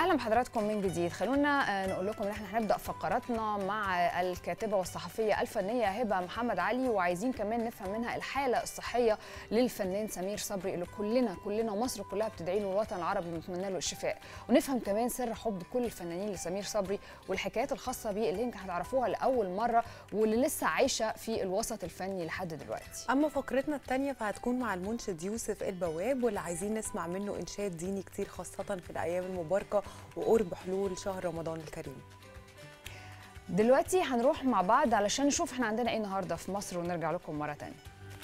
اهلا بحضراتكم من جديد خلونا نقول لكم ان احنا هنبدا فقراتنا مع الكاتبه والصحفيه الفنيه هبه محمد علي وعايزين كمان نفهم منها الحاله الصحيه للفنان سمير صبري اللي كلنا كلنا مصر كلها بتدعي له والوطن العربي بنتمنى له الشفاء ونفهم كمان سر حب كل الفنانين لسمير صبري والحكايات الخاصه بيه اللي يمكن هتعرفوها لاول مره واللي لسه عايشه في الوسط الفني لحد دلوقتي اما فقرتنا الثانيه فهتكون مع المنشد يوسف البواب واللي عايزين نسمع منه انشاد ديني كتير خاصه في الايام المباركه وقرب حلول شهر رمضان الكريم دلوقتي هنروح مع بعض علشان نشوف احنا عندنا ايه النهارده في مصر ونرجع لكم مره تانية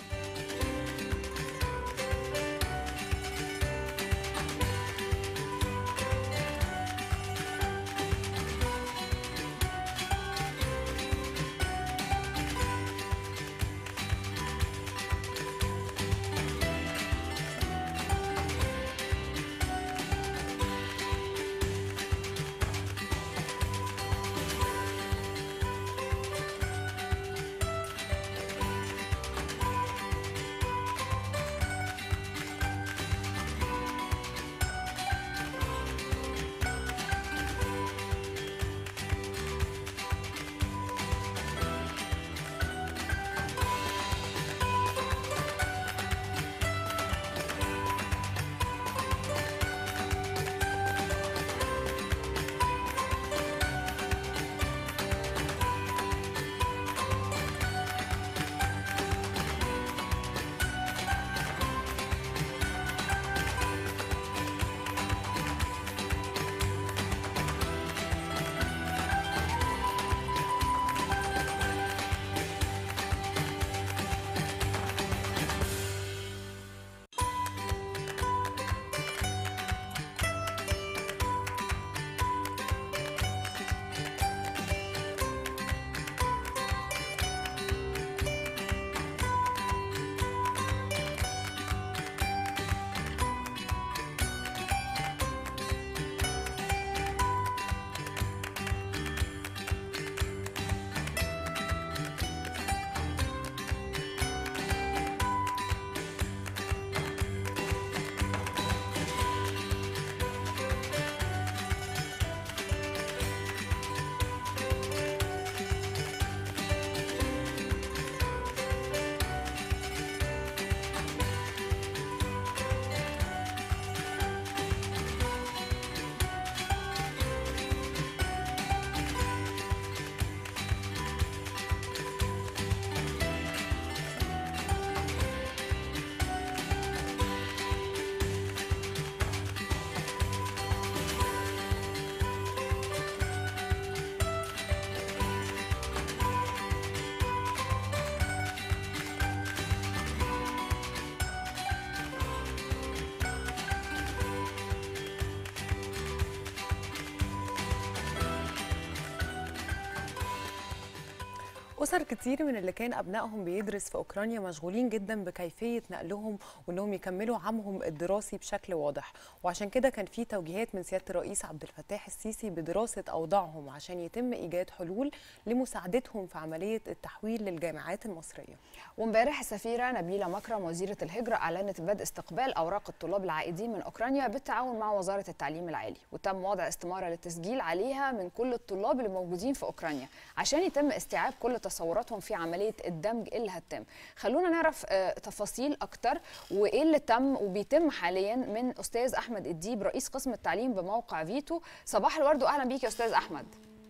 أسر كتير من اللي كان أبنائهم بيدرس في أوكرانيا مشغولين جدا بكيفية نقلهم وإنهم يكملوا عامهم الدراسي بشكل واضح وعشان كده كان في توجيهات من سيادة الرئيس عبد الفتاح السيسي بدراسة أوضاعهم عشان يتم إيجاد حلول لمساعدتهم في عملية التحويل للجامعات المصرية وامبارح السفيرة نبيلة مكرم وزيرة الهجرة أعلنت بدء استقبال أوراق الطلاب العائدين من أوكرانيا بالتعاون مع وزارة التعليم العالي وتم وضع استمارة للتسجيل عليها من كل الطلاب اللي موجودين في أوكرانيا عشان يتم استيعاب كل تصوراتهم في عمليه الدمج اللي هتتم خلونا نعرف تفاصيل اكتر وايه اللي تم وبيتم حاليا من استاذ احمد الديب رئيس قسم التعليم بموقع فيتو صباح الورد واهلا بيك يا استاذ احمد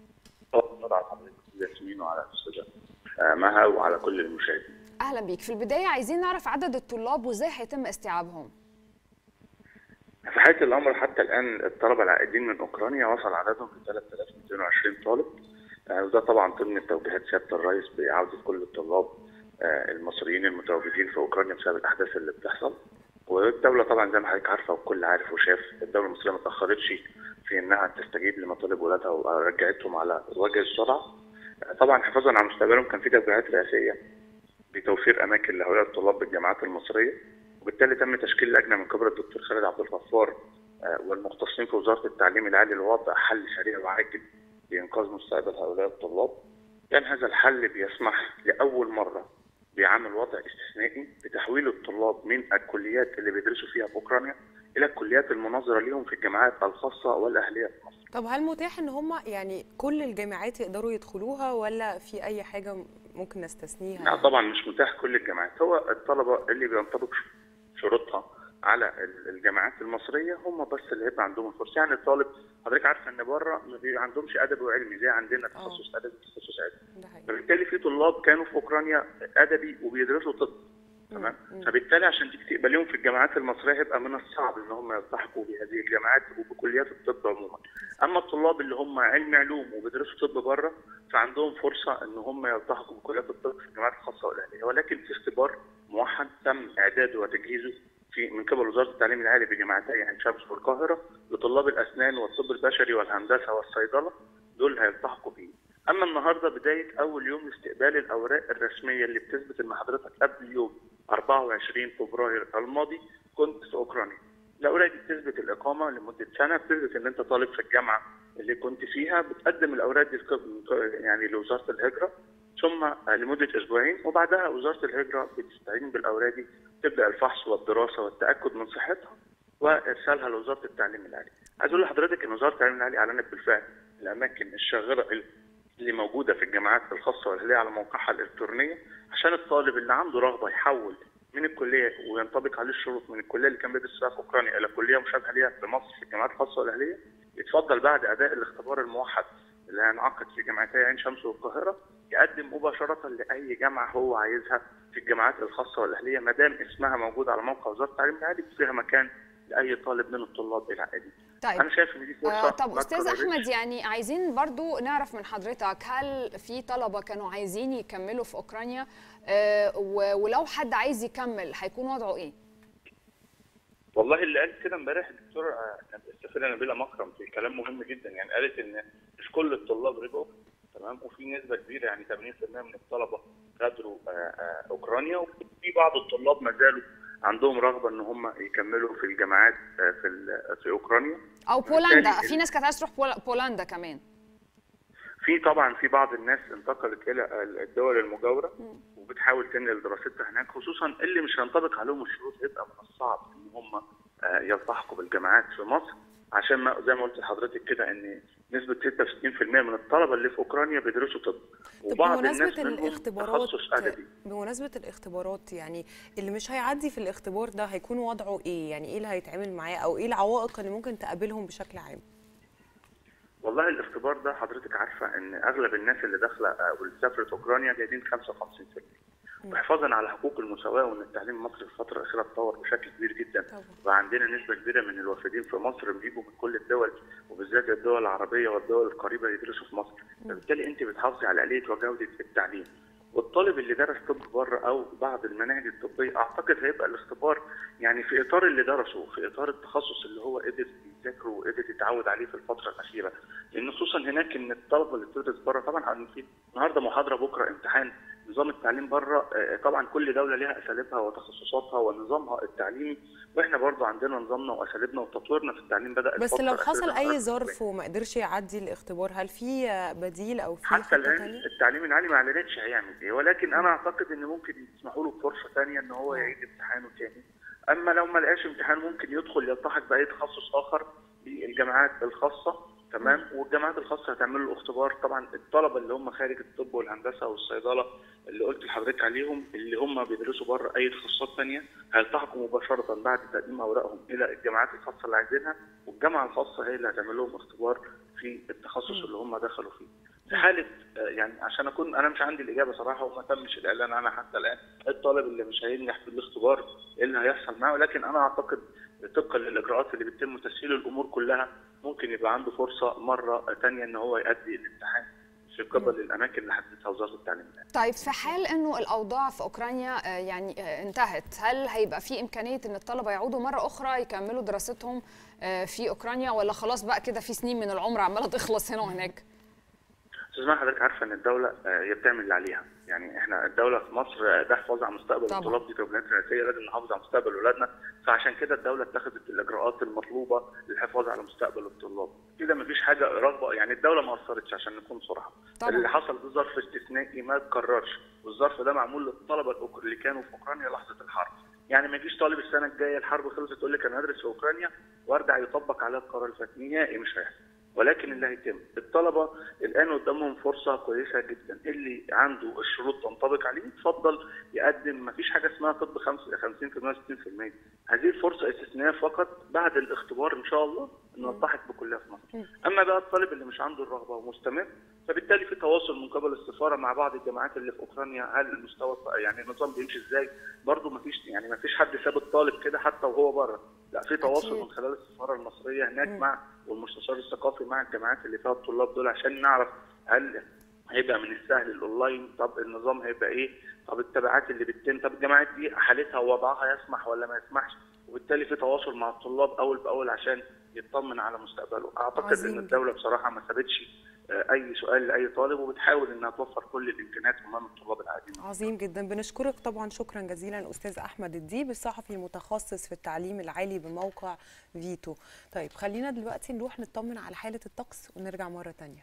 على حضرتك ياسمين وعلى الاستاذه مها وعلى كل المشاهدين اهلا بيك في البدايه عايزين نعرف عدد الطلاب وازاي هيتم استيعابهم في حقيقه الامر حتى الان الطلبه العائدين من اوكرانيا وصل عددهم ل 3220 طالب وده طبعا ضمن التوجيهات سياده الرئيس بعوده كل الطلاب المصريين المتواجدين في اوكرانيا بسبب الاحداث اللي بتحصل والدوله طبعا زي ما حضرتك عارفه والكل عارف وشاف الدوله المصريه ما تاخرتش في انها تستجيب لمطالب ولادها ورجعتهم على وجه السرعه طبعا حفاظا على مستقبلهم كان في توجيهات رئاسيه بتوفير اماكن لهؤلاء الطلاب بالجامعات المصريه وبالتالي تم تشكيل لجنه من قبل الدكتور خالد عبد الغفار والمختصين في وزاره التعليم العالي لوضع حل سريع وعاجل لانقاذ مستقبل هؤلاء الطلاب. كان هذا الحل بيسمح لاول مره بيعمل وضع استثنائي بتحويل الطلاب من الكليات اللي بيدرسوا فيها في اوكرانيا الى الكليات المناظره ليهم في الجامعات الخاصه والاهليه في مصر. طب هل متاح ان هم يعني كل الجامعات يقدروا يدخلوها ولا في اي حاجه ممكن نستثنيها؟ لا طبعا مش متاح كل الجامعات هو الطلبه اللي بينطبق شروطها على الجامعات المصريه هم بس اللي هيبقى عندهم الفرصه يعني الطالب حضرتك عارفه ان بره ما عندهمش ادبي وعلمي زي عندنا تخصص ادبي وتخصص علمي فبالتالي في طلاب كانوا في اوكرانيا ادبي وبيدرسوا طب تمام فبالتالي عشان تيجي تقبليهم في الجامعات المصريه هيبقى من الصعب ان هم يلتحقوا بهذه الجامعات وبكليات الطب عموما اما الطلاب اللي هم علم علوم وبيدرسوا طب بره فعندهم فرصه ان هم يلتحقوا بكليات الطب في الجامعات الخاصه والاهليه ولكن في اختبار موحد تم اعداده وتجهيزه في من قبل وزاره التعليم العالي بجامعتي عين شمس والقاهره لطلاب الاسنان والطب البشري والهندسه والصيدله دول هيلتحقوا فيه. اما النهارده بدايه اول يوم لاستقبال الاوراق الرسميه اللي بتثبت ان حضرتك قبل يوم 24 فبراير الماضي كنت في اوكرانيا. الاوراق دي بتثبت الاقامه لمده سنه بتثبت ان انت طالب في الجامعه اللي كنت فيها بتقدم الاوراق دي يعني لوزاره الهجره ثم لمده اسبوعين وبعدها وزاره الهجره بتستعين بالاوراق دي تبدا الفحص والدراسه والتاكد من صحتها وارسالها لوزاره التعليم العالي. عايز اقول لحضرتك ان وزاره التعليم العالي اعلنت بالفعل الاماكن الشاغره اللي موجوده في الجامعات الخاصه والاهليه على موقعها الالكترونيه عشان الطالب اللي عنده رغبه يحول من الكليه وينطبق عليه الشروط من الكليه اللي كان بيدرس فيها في اوكرانيا الى كليه مشابهه ليها في مصر في الجامعات الخاصه والاهليه يتفضل بعد اداء الاختبار الموحد اللي هينعقد في جامعتي عين شمس والقاهره يقدم مباشره لاي جامعه هو عايزها في الجامعات الخاصه والاهليه ما دام اسمها موجود على موقع وزاره التعليم العالي فيها مكان لاي طالب من الطلاب العادي. طيب انا شايف ان دي فرصه آه طب استاذ احمد يعني عايزين برضو نعرف من حضرتك هل في طلبه كانوا عايزين يكملوا في اوكرانيا آه ولو حد عايز يكمل هيكون وضعه ايه؟ والله اللي قال كده امبارح الدكتور السفيره نبيله مكرم في كلام مهم جدا يعني قالت ان مش كل الطلاب رجعوا تمام وفي نسبه كبيره يعني 80% من الطلبه غادروا اوكرانيا وفي بعض الطلاب ما زالوا عندهم رغبه ان هم يكملوا في الجامعات في في اوكرانيا او بولندا في ناس كانت عايزه تروح بولندا كمان في طبعا في بعض الناس انتقلت الى الدول المجاوره وبتحاول تنقل دراستها هناك خصوصا اللي مش هينطبق عليهم الشروط هيبقى من الصعب ان هم يلتحقوا بالجامعات في مصر عشان ما زي ما قلت لحضرتك كده ان نسبه 66% من الطلبه اللي في اوكرانيا بيدرسوا طب وبعض بمناسبة الناس الاختبارات بمناسبه الاختبارات يعني اللي مش هيعدي في الاختبار ده هيكون وضعه ايه؟ يعني ايه اللي هيتعمل معاه او ايه العوائق اللي ممكن تقابلهم بشكل عام؟ والله الاختبار ده حضرتك عارفه ان اغلب الناس اللي داخله واللي سافرت اوكرانيا جايبين 55% وحفاظا على حقوق المساواه وان التعليم المصري في الفتره الاخيره اتطور بشكل كبير جدا وعندنا نسبه كبيره من الوافدين في مصر بيجوا من كل الدول وبالذات الدول العربيه والدول القريبه يدرسوا في مصر فبالتالي انت بتحافظي على اليه وجوده التعليم والطالب اللي درس طب بره او بعض المناهج الطبيه اعتقد هيبقى الاختبار يعني في اطار اللي درسه في اطار التخصص اللي هو قدر يذاكره وقدر يتعود عليه في الفتره الاخيره لان خصوصا هناك ان الطلبه اللي بتدرس بره طبعا في النهارده محاضره بكره امتحان نظام التعليم بره طبعا كل دوله ليها اساليبها وتخصصاتها ونظامها التعليمي واحنا برضو عندنا نظامنا واساليبنا وتطويرنا في التعليم بدا بس لو حصل اي ظرف وما قدرش يعدي الاختبار هل في بديل او في حتى الان التعليم العالي ما اعلنتش هيعمل ايه ولكن انا اعتقد ان ممكن يسمحوا له بفرصه ثانيه ان هو يعيد امتحانه ثاني اما لو ما لقاش امتحان ممكن يدخل يلتحق باي تخصص اخر بالجامعات الخاصه تمام والجامعات الخاصه هتعمل له اختبار طبعا الطلبه اللي هم خارج الطب والهندسه والصيدله اللي قلت لحضرتك عليهم اللي هم بيدرسوا بره اي تخصصات ثانيه هيلتحقوا مباشره بعد تقديم اوراقهم الى الجامعات الخاصه اللي عايزينها والجامعه الخاصه هي اللي هتعمل لهم اختبار في التخصص اللي هم دخلوا فيه. في حاله يعني عشان اكون انا مش عندي الاجابه صراحه وما تمش الاعلان عنها حتى الان الطالب اللي مش هينجح في الاختبار ايه اللي هيحصل معاه ولكن انا اعتقد طبقا للاجراءات اللي بتتم تسهيل الامور كلها ممكن يبقى عنده فرصه مره ثانيه ان هو يؤدي الامتحان في قبل الاماكن اللي حددتها وزاره التعليم العالي. طيب في حال انه الاوضاع في اوكرانيا يعني انتهت، هل هيبقى في امكانيه ان الطلبه يعودوا مره اخرى يكملوا دراستهم في اوكرانيا ولا خلاص بقى كده في سنين من العمر عماله تخلص هنا وهناك؟ استاذ ما حضرتك عارفه ان الدوله هي بتعمل اللي عليها، يعني احنا الدوله في مصر ده حفاظ على مستقبل الطلاب دي توجيهات رئاسيه لازم نحافظ على مستقبل اولادنا فعشان كده الدوله اتخذت الاجراءات المطلوبه للحفاظ على مستقبل الطلاب كده مفيش حاجه رغبه يعني الدوله ما قصرتش عشان نكون صراحه اللي حصل ده ظرف استثنائي ما اتكررش والظرف ده معمول للطلبه اللي كانوا في اوكرانيا لحظه الحرب يعني ما يجيش طالب السنه الجايه الحرب خلصت يقول لك انا هدرس في اوكرانيا وارجع يطبق عليها القرار اللي فات نهائي مش هيحصل ولكن اللي هيتم الطلبه الان قدامهم فرصه كويسه جدا اللي عنده الشروط تنطبق عليه يتفضل يقدم ما فيش حاجه اسمها طب 50% 60% هذه الفرصه استثنائيه فقط بعد الاختبار ان شاء الله انه يلتحق بكليه في مصر اما بقى الطالب اللي مش عنده الرغبه ومستمر فبالتالي في تواصل من قبل السفاره مع بعض الجامعات اللي في اوكرانيا هل المستوى يعني النظام بيمشي ازاي برضه ما فيش يعني ما فيش حد ساب الطالب كده حتى وهو بره لا في تواصل أكيد. من خلال السفاره المصريه هناك مع والمستشار الثقافي مع الجامعات اللي فيها الطلاب دول عشان نعرف هل هيبقى من السهل الاونلاين طب النظام هيبقى ايه طب التبعات اللي بتتم طب الجامعات دي حالتها ووضعها يسمح ولا ما يسمحش وبالتالي في تواصل مع الطلاب اول باول عشان يطمن على مستقبله اعتقد عظيم ان الدوله بصراحه ما سابتش آه، اي سؤال لاي طالب وبتحاول انها توفر كل الامكانيات امام الطلاب العاديين عظيم جدا بنشكرك طبعا شكرا جزيلا استاذ احمد الديب الصحفي المتخصص في التعليم العالي بموقع فيتو طيب خلينا دلوقتي نروح نطمن على حاله الطقس ونرجع مره تانية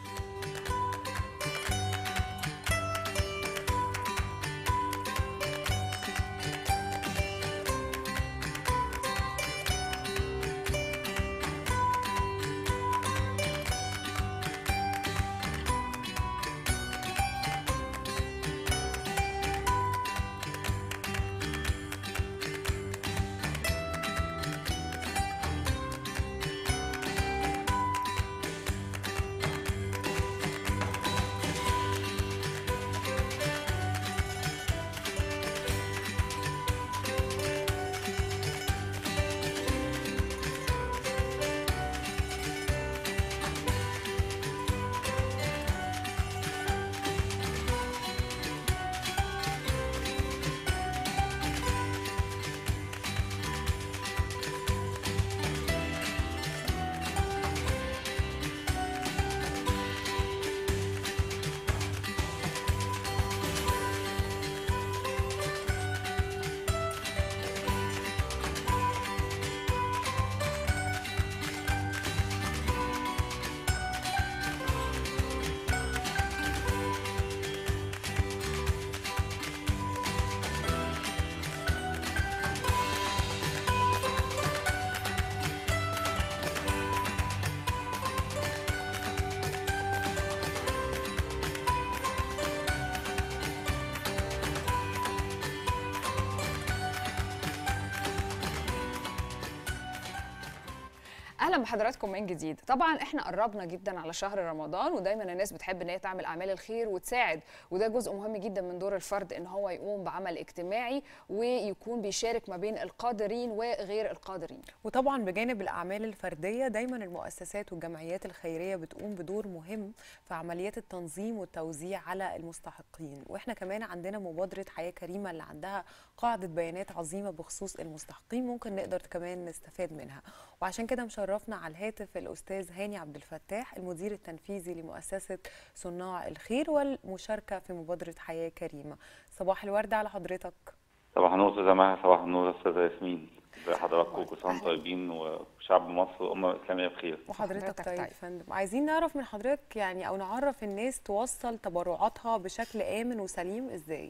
اهلا بحضراتكم من جديد طبعا احنا قربنا جدا على شهر رمضان ودايما الناس بتحب ان هي تعمل اعمال الخير وتساعد وده جزء مهم جدا من دور الفرد ان هو يقوم بعمل اجتماعي ويكون بيشارك ما بين القادرين وغير القادرين وطبعا بجانب الاعمال الفرديه دايما المؤسسات والجمعيات الخيريه بتقوم بدور مهم في عمليات التنظيم والتوزيع على المستحقين واحنا كمان عندنا مبادره حياه كريمه اللي عندها قاعده بيانات عظيمه بخصوص المستحقين ممكن نقدر كمان نستفاد منها وعشان كده مشرفنا على الهاتف الاستاذ هاني عبد الفتاح المدير التنفيذي لمؤسسه صناع الخير والمشاركه في مبادره حياه كريمه صباح الورد على حضرتك صباح النور استاذه مها صباح النور استاذه ياسمين ازي حضراتكم كل سنه وانتم طيبين وشعب مصر والامه الاسلاميه بخير وحضرتك حضرتك طيب طيب. فندم عايزين نعرف من حضرتك يعني او نعرف الناس توصل تبرعاتها بشكل امن وسليم ازاي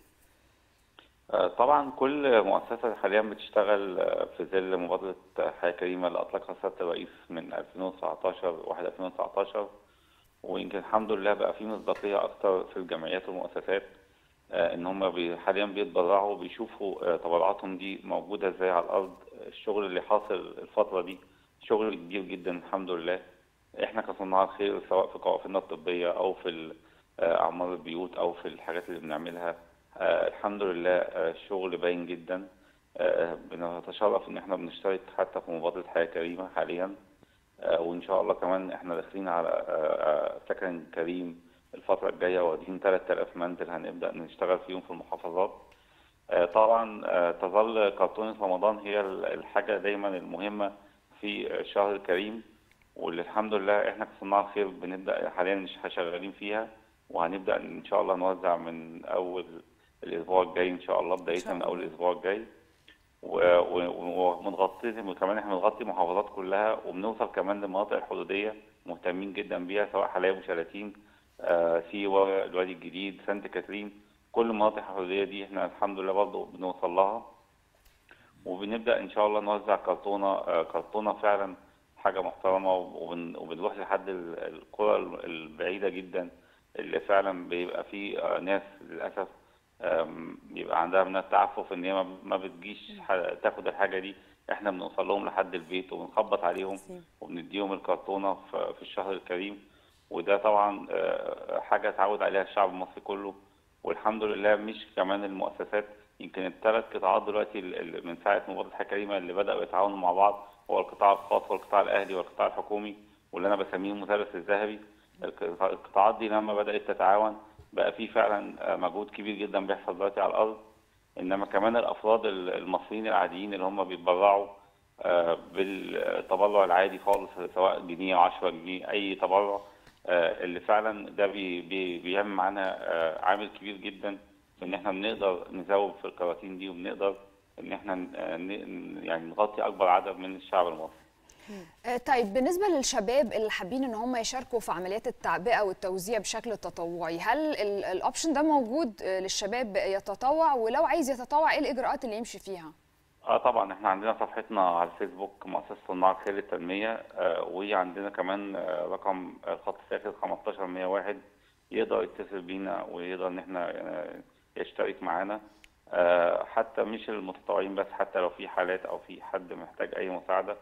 آه، طبعا كل مؤسسه حاليا بتشتغل آه، في ظل مبادره حياه كريمه اللي اطلقها سياده الرئيس من 2019 1 2019 ويمكن الحمد لله بقى في مصداقيه اكتر في الجمعيات والمؤسسات آه، ان هم بي- حاليا بيتبرعوا وبيشوفوا آه، تبرعاتهم دي موجوده ازاي على الارض الشغل اللي حاصل الفتره دي شغل كبير جدا الحمد لله احنا كصناع الخير سواء في قوافلنا الطبيه او في ال- آه، اعمار البيوت او في الحاجات اللي بنعملها آه، الحمد لله آه، الشغل باين جدا آه، بنتشرف ان احنا بنشترك حتى في مبادره حياه كريمه حاليا آه، وان شاء الله كمان احنا داخلين على آه، آه، سكن كريم الفتره الجايه واخدين 3000 منزل هنبدا نشتغل فيهم في المحافظات آه، طبعا آه، تظل كرتونة رمضان هي ال- الحاجة دايما المهمة في الشهر الكريم واللي الحمد لله احنا كصناع خير بنبدأ حاليا مش شغالين فيها وهنبدأ ان شاء الله نوزع من اول الاسبوع الجاي ان شاء الله بداية شاء من الله. اول الاسبوع الجاي و- و- وبنغطي وكمان احنا بنغطي محافظات كلها وبنوصل كمان للمناطق الحدودية مهتمين جدا بيها سواء حلايب وشلاتين آه، سيوة الوادي الجديد سانت كاترين كل المناطق الحدودية دي احنا الحمد لله برضه بنوصل لها وبنبدا ان شاء الله نوزع كرتونه آه، كرتونه فعلا حاجه محترمه وبن- وبنروح لحد ال- القرى البعيده جدا اللي فعلا بيبقى فيه آه، ناس للاسف آم، بيبقى عندها من التعفف ان هي ما- ما بتجيش ح- تاخد الحاجه دي احنا بنوصل لهم لحد البيت وبنخبط عليهم عظيم. وبنديهم الكرتونه في في الشهر الكريم وده طبعا آه، حاجه اتعود عليها الشعب المصري كله والحمد لله مش كمان المؤسسات يمكن الثلاث قطاعات دلوقتي ال- ال- من ساعه مبادره الحياه الكريمه اللي بداوا يتعاونوا مع بعض هو القطاع الخاص والقطاع الاهلي والقطاع الحكومي واللي انا بسميه المثلث الذهبي القطاع- القطاعات دي لما بدات تتعاون بقى في فعلا آه، مجهود كبير جدا بيحصل دلوقتي على الارض انما كمان الافراد ال- المصريين العاديين اللي هم بيتبرعوا آه، بالتبرع العادي خالص سواء جنيه 10 جنيه اي تبرع آه، اللي فعلا ده بي بي بيعمل معانا آه، عامل كبير جدا في ان احنا بنقدر نزود في الكراتين دي وبنقدر ان احنا ن- ن- يعني نغطي اكبر عدد من الشعب المصري آه، طيب بالنسبة للشباب اللي حابين ان هم يشاركوا في عمليات التعبئة والتوزيع بشكل تطوعي هل ال- الاوبشن ده موجود آه، للشباب يتطوع ولو عايز يتطوع ايه الاجراءات اللي يمشي فيها اه طبعا احنا عندنا صفحتنا على الفيسبوك مؤسسة صناع الخير للتنمية آه وعندنا كمان آه رقم آه، خط ساخن 15101 يقدر يتصل بينا ويقدر ان احنا آه، يشترك معانا آه حتى مش المتطوعين بس حتى لو في حالات او في حد محتاج اي مساعدة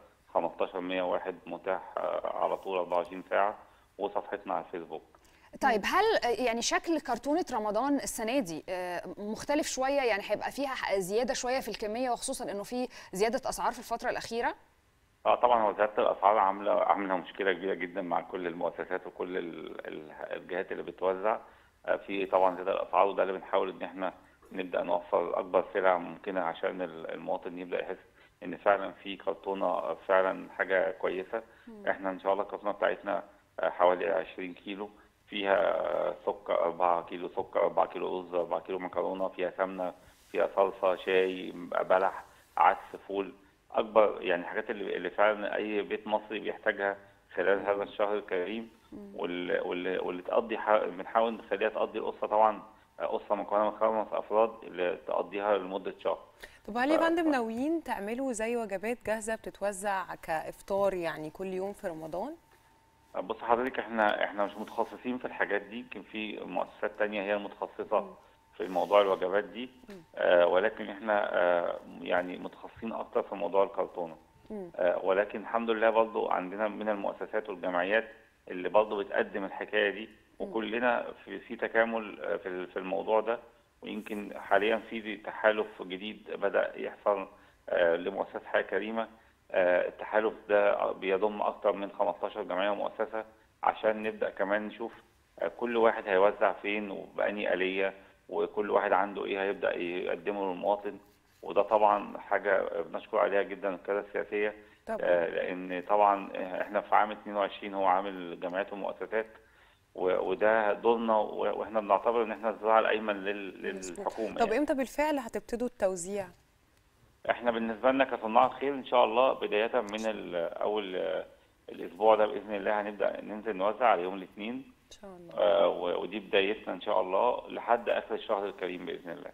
15101 متاح آه على طول 24 ساعة وصفحتنا على الفيسبوك طيب هل آه، يعني شكل كرتونة رمضان السنة دي آه، مختلف شوية يعني هيبقى فيها ح- زيادة شوية في الكمية وخصوصا انه في زيادة اسعار في الفترة الأخيرة اه طبعا هو زياده الاسعار عامله عامله مشكله كبيره جدا مع كل المؤسسات وكل ال- ال- الجهات اللي بتوزع آه في طبعا زياده الاسعار وده اللي بنحاول ان احنا نبدا نوفر اكبر سلع ممكنه عشان ال- المواطن يبدا يحس ان فعلا في كرتونه فعلا حاجه كويسه احنا ان شاء الله الكرتونه بتاعتنا آه، حوالي 20 كيلو فيها آه، سكر 4 كيلو سكر 4 كيلو رز 4 كيلو مكرونه فيها سمنه فيها صلصه شاي بلح عدس فول اكبر يعني الحاجات اللي, اللي فعلا اي بيت مصري بيحتاجها خلال هذا الشهر الكريم واللي, واللي, واللي تقضي ح- بنحاول نخليها تقضي الاسره طبعا اسره مكونه من خمس افراد اللي تقضيها لمده شهر طب هل يا ف- فندم ف- ناويين تعملوا زي وجبات جاهزه بتتوزع كافطار يعني كل يوم في رمضان؟ بص حضرتك احنا احنا مش متخصصين في الحاجات دي يمكن في مؤسسات تانية هي المتخصصة في موضوع الوجبات دي آه ولكن احنا آه يعني متخصصين اكتر في موضوع الكرتونة آه ولكن الحمد لله برضو عندنا من المؤسسات والجمعيات اللي برضو بتقدم الحكاية دي وكلنا في, في تكامل آه، في ال- في الموضوع ده ويمكن حاليا في تحالف جديد بدأ يحصل آه، لمؤسسة حياة كريمة آه، التحالف ده بيضم أكتر من 15 جمعية ومؤسسة عشان نبدأ كمان نشوف آه، كل واحد هيوزع فين وبأني آلية وكل واحد عنده إيه هيبدأ يقدمه للمواطن وده طبعا حاجة بنشكر عليها جدا القيادة السياسية طبعا. آه، لأن طبعا إحنا في عام 22 هو عام الجمعيات والمؤسسات و- وده دورنا و- واحنا بنعتبر ان احنا الذراع الايمن لل- مظبوط. للحكومه طب يعني. امتى بالفعل هتبتدوا التوزيع؟ احنا بالنسبه لنا كصناع الخير ان شاء الله بدايه من ال- اول آه، الاسبوع ده باذن الله هنبدا ننزل نوزع على يوم الاثنين ان شاء الله آه، و- ودي بدايتنا ان شاء الله لحد اخر الشهر الكريم باذن الله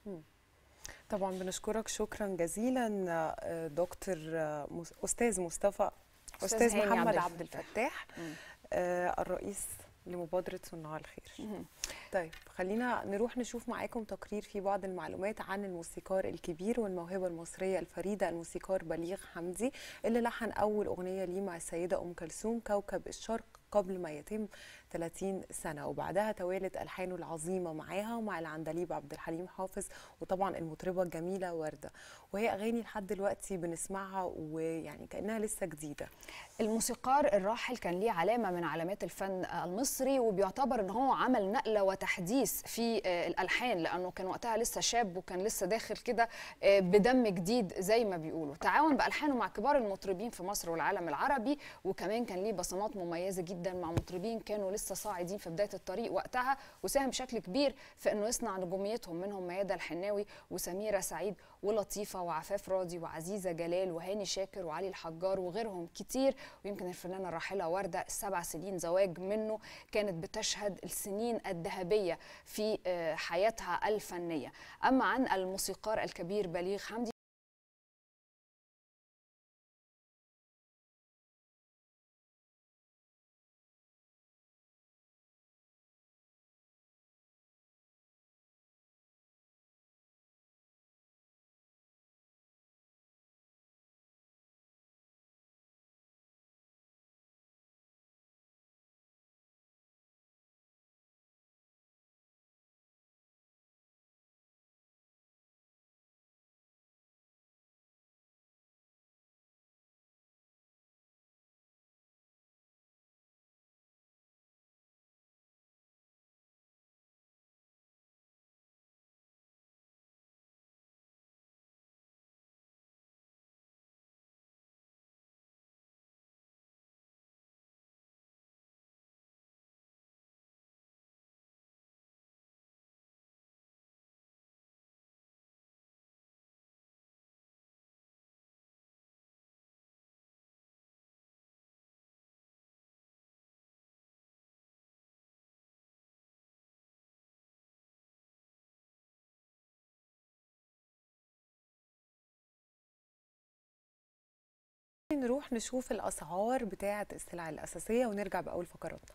طبعا بنشكرك شكرا جزيلا آه، دكتور آه، مس- استاذ مصطفى أستاذ استاذ هاني محمد عبد عبد الفتاح آه، الرئيس لمبادره صناع الخير طيب خلينا نروح نشوف معاكم تقرير فيه بعض المعلومات عن الموسيقار الكبير والموهبه المصريه الفريده الموسيقار بليغ حمدي اللي لحن اول اغنيه ليه مع السيده ام كلثوم كوكب الشرق قبل ما يتم 30 سنه وبعدها توالت الحانه العظيمه معاها ومع العندليب عبد الحليم حافظ وطبعا المطربه الجميله ورده وهي اغاني لحد دلوقتي بنسمعها ويعني كانها لسه جديده الموسيقار الراحل كان ليه علامة من علامات الفن المصري وبيعتبر ان هو عمل نقلة وتحديث في آه، الألحان لأنه كان وقتها لسه شاب وكان لسه داخل كده آه، بدم جديد زي ما بيقولوا تعاون بألحانه مع كبار المطربين في مصر والعالم العربي وكمان كان ليه بصمات مميزة جدا مع مطربين كانوا لسه صاعدين في بداية الطريق وقتها وساهم بشكل كبير في انه يصنع نجوميتهم منهم ميادة الحناوي وسميرة سعيد ولطيفة وعفاف راضي وعزيزة جلال وهاني شاكر وعلي الحجار وغيرهم كتير ويمكن الفنانة الراحلة وردة السبع سنين زواج منه كانت بتشهد السنين الذهبية في آه، حياتها الفنية أما عن الموسيقار الكبير بليغ حمدي نروح نشوف الاسعار بتاعه السلع الاساسيه ونرجع باول فقراتنا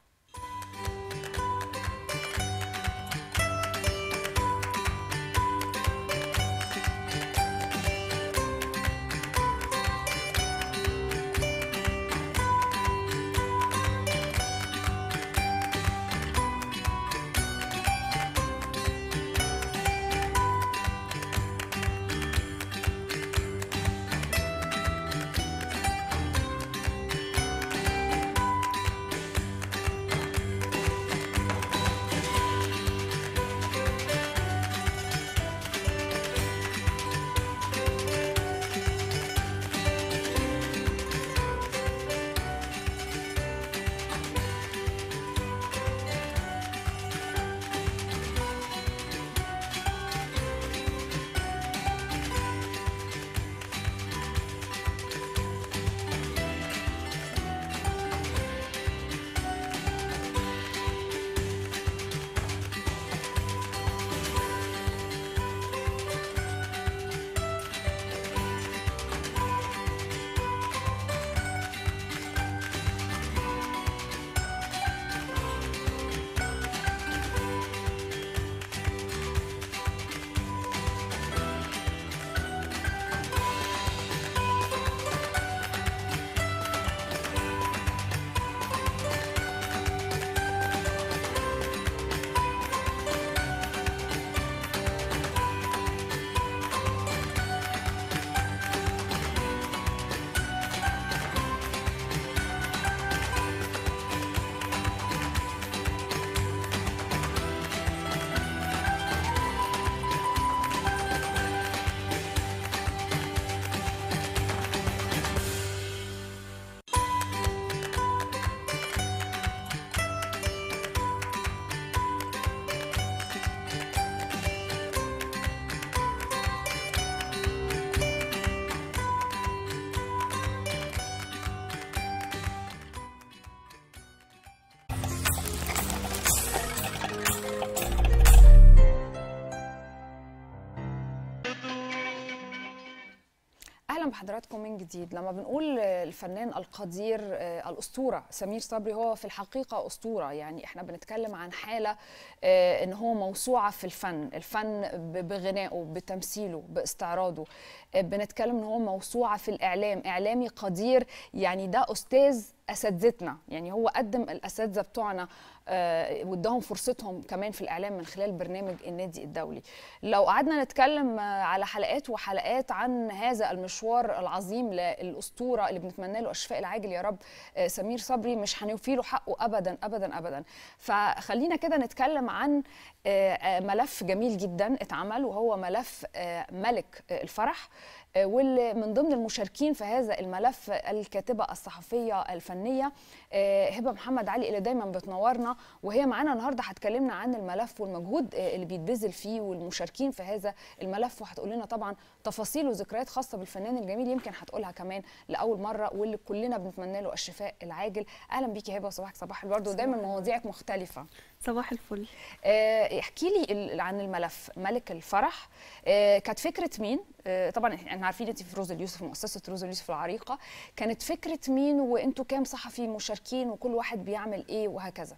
اهلا بحضراتكم من جديد لما بنقول الفنان القدير آه، الاسطوره سمير صبري هو في الحقيقه اسطوره يعني احنا بنتكلم عن حاله آه، ان هو موسوعه في الفن الفن ب- بغنائه بتمثيله باستعراضه آه، بنتكلم ان هو موسوعه في الاعلام اعلامي قدير يعني ده استاذ اساتذتنا يعني هو قدم الاساتذه بتوعنا آه، واداهم فرصتهم كمان في الاعلام من خلال برنامج النادي الدولي لو قعدنا نتكلم آه، على حلقات وحلقات عن هذا المشوار العظيم للاسطوره اللي بنتمنى له الشفاء العاجل يا رب آه، سمير صبري مش هنوفي له حقه ابدا ابدا ابدا فخلينا كده نتكلم عن آه، آه، ملف جميل جدا اتعمل وهو ملف آه، ملك آه، الفرح آه، واللي من ضمن المشاركين في هذا الملف الكاتبه الصحفيه الفنيه آه، هبه محمد علي اللي دايما بتنورنا وهي معانا النهارده هتكلمنا عن الملف والمجهود آه، اللي بيتبذل فيه والمشاركين في هذا الملف وهتقول لنا طبعا تفاصيل وذكريات خاصه بالفنان الجميل يمكن هتقولها كمان لاول مره واللي كلنا بنتمنى له الشفاء العاجل اهلا بيكي هبه وصباحك صباح الورد ودايما مواضيعك مختلفه صباح الفل آه، احكي لي ال- عن الملف ملك الفرح آه، كانت فكره مين آه، طبعا احنا عارفين انت في روز اليوسف مؤسسه روز اليوسف العريقه كانت فكره مين وانتوا كام صحفي مشاركين وكل واحد بيعمل ايه وهكذا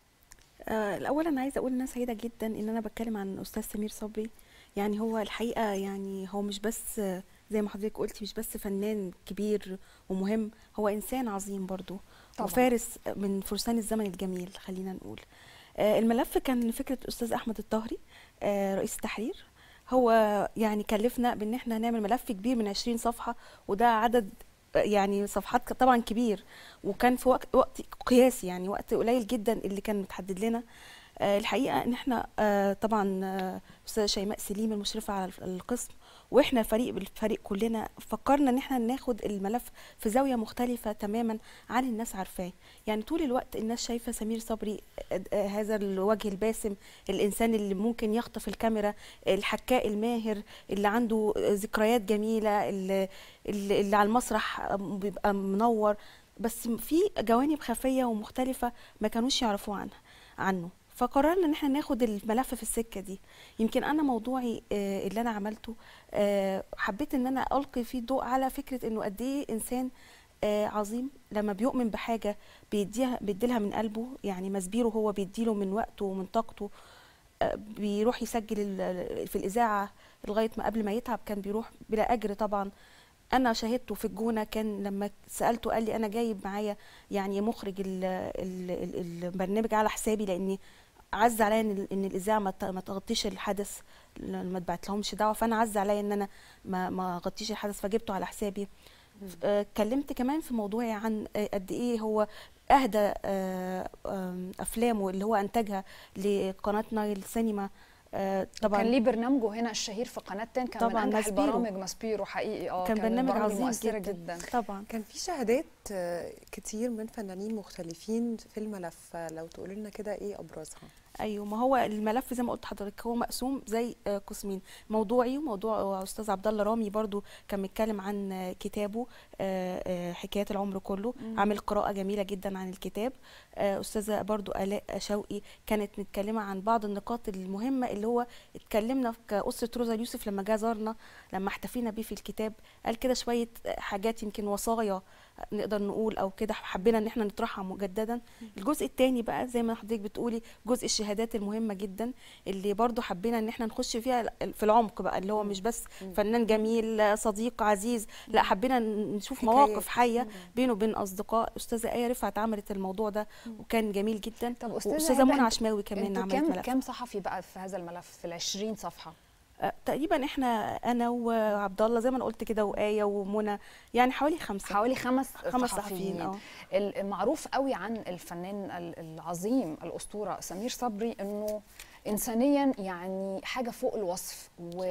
آه الاول انا عايزه اقول ان انا سعيده جدا ان انا بتكلم عن الاستاذ سمير صبري يعني هو الحقيقه يعني هو مش بس آه، زي ما حضرتك قلتي مش بس فنان كبير ومهم هو انسان عظيم برضو طبعاً. وفارس من فرسان الزمن الجميل خلينا نقول آه الملف كان فكره الاستاذ احمد الطهري آه رئيس التحرير هو يعني كلفنا بان احنا نعمل ملف كبير من 20 صفحه وده عدد يعني صفحات طبعا كبير وكان في وقت وقت قياسي يعني وقت قليل جدا اللي كان متحدد لنا آه، الحقيقه ان احنا آه، طبعا آه، استاذه شيماء سليم المشرفه على القسم واحنا فريق بالفريق كلنا فكرنا ان احنا ناخد الملف في زاويه مختلفه تماما عن الناس عارفاه يعني طول الوقت الناس شايفه سمير صبري آه، آه، هذا الوجه الباسم الانسان اللي ممكن يخطف الكاميرا الحكاء الماهر اللي عنده آه، ذكريات جميله اللي, اللي اللي على المسرح آه، بيبقى منور بس في جوانب خفيه ومختلفه ما كانوش يعرفوا عنها عنه فقررنا ان احنا ناخد الملف في السكه دي يمكن انا موضوعي آه، اللي انا عملته آه، حبيت ان انا القي فيه الضوء على فكره انه قد ايه انسان آه عظيم لما بيؤمن بحاجه بيديها بيديلها من قلبه يعني مسبيره هو بيديله من وقته ومن طاقته آه بيروح يسجل ال- في الاذاعه لغايه ما قبل ما يتعب كان بيروح بلا اجر طبعا انا شاهدته في الجونه كان لما سالته قال لي انا جايب معايا يعني مخرج ال ال ال البرنامج على حسابي لاني عز عليا ان ال- ان الاذاعه ما ت- ما تغطيش الحدث ل- ما تبعت لهمش دعوه فانا عز عليا ان انا ما ما اغطيش الحدث فجبته على حسابي آه، اتكلمت كمان في موضوعي عن آه، قد ايه هو اهدى آه، آم، افلامه اللي هو انتجها لقناه نايل سينما آه، طبعا كان طبعا ليه برنامجه هنا الشهير في قناه تن كان طبعاً، من انجح ماسبيرو. البرامج ماسبيرو حقيقي اه كان من برنامج البرامج عظيم المؤثره جدا, جدا طبعا كان في شهادات آه، كتير من فنانين مختلفين في الملف لو تقولي لنا كده ايه ابرزها ايوه ما هو الملف زي ما قلت لحضرتك هو مقسوم زي آه، قسمين موضوعي وموضوع استاذ عبد الله رامي برضو كان بيتكلم عن آه، كتابه آه، آه، حكايات العمر كله عامل قراءه جميله جدا عن الكتاب آه، استاذه برضو الاء شوقي كانت متكلمه عن بعض النقاط المهمه اللي هو اتكلمنا في كاسره روزا اليوسف لما جه زارنا لما احتفينا بيه في الكتاب قال كده شويه آه، حاجات يمكن وصايا نقدر نقول او كده حبينا ان احنا نطرحها مجددا الجزء الثاني بقى زي ما حضرتك بتقولي جزء الشهادات المهمه جدا اللي برضو حبينا ان احنا نخش فيها في العمق بقى اللي هو مش بس فنان جميل صديق عزيز لا حبينا نشوف حكايات. مواقف حيه بينه وبين اصدقاء استاذه ايه رفعت عملت الموضوع ده وكان جميل جدا طب استاذه واستاذه هبة، منى انتوا- عشماوي كمان انتوا عملت كام ملف كام صحفي بقى في هذا الملف في ال 20 صفحه آه، تقريبا احنا انا وعبد الله زي ما انا قلت كده وايه ومنى يعني حوالي خمسه حوالي خمس خمس صحفيين صحفيين اه المعروف قوي عن الفنان ال- العظيم الاسطوره سمير صبري انه انسانيا يعني حاجه فوق الوصف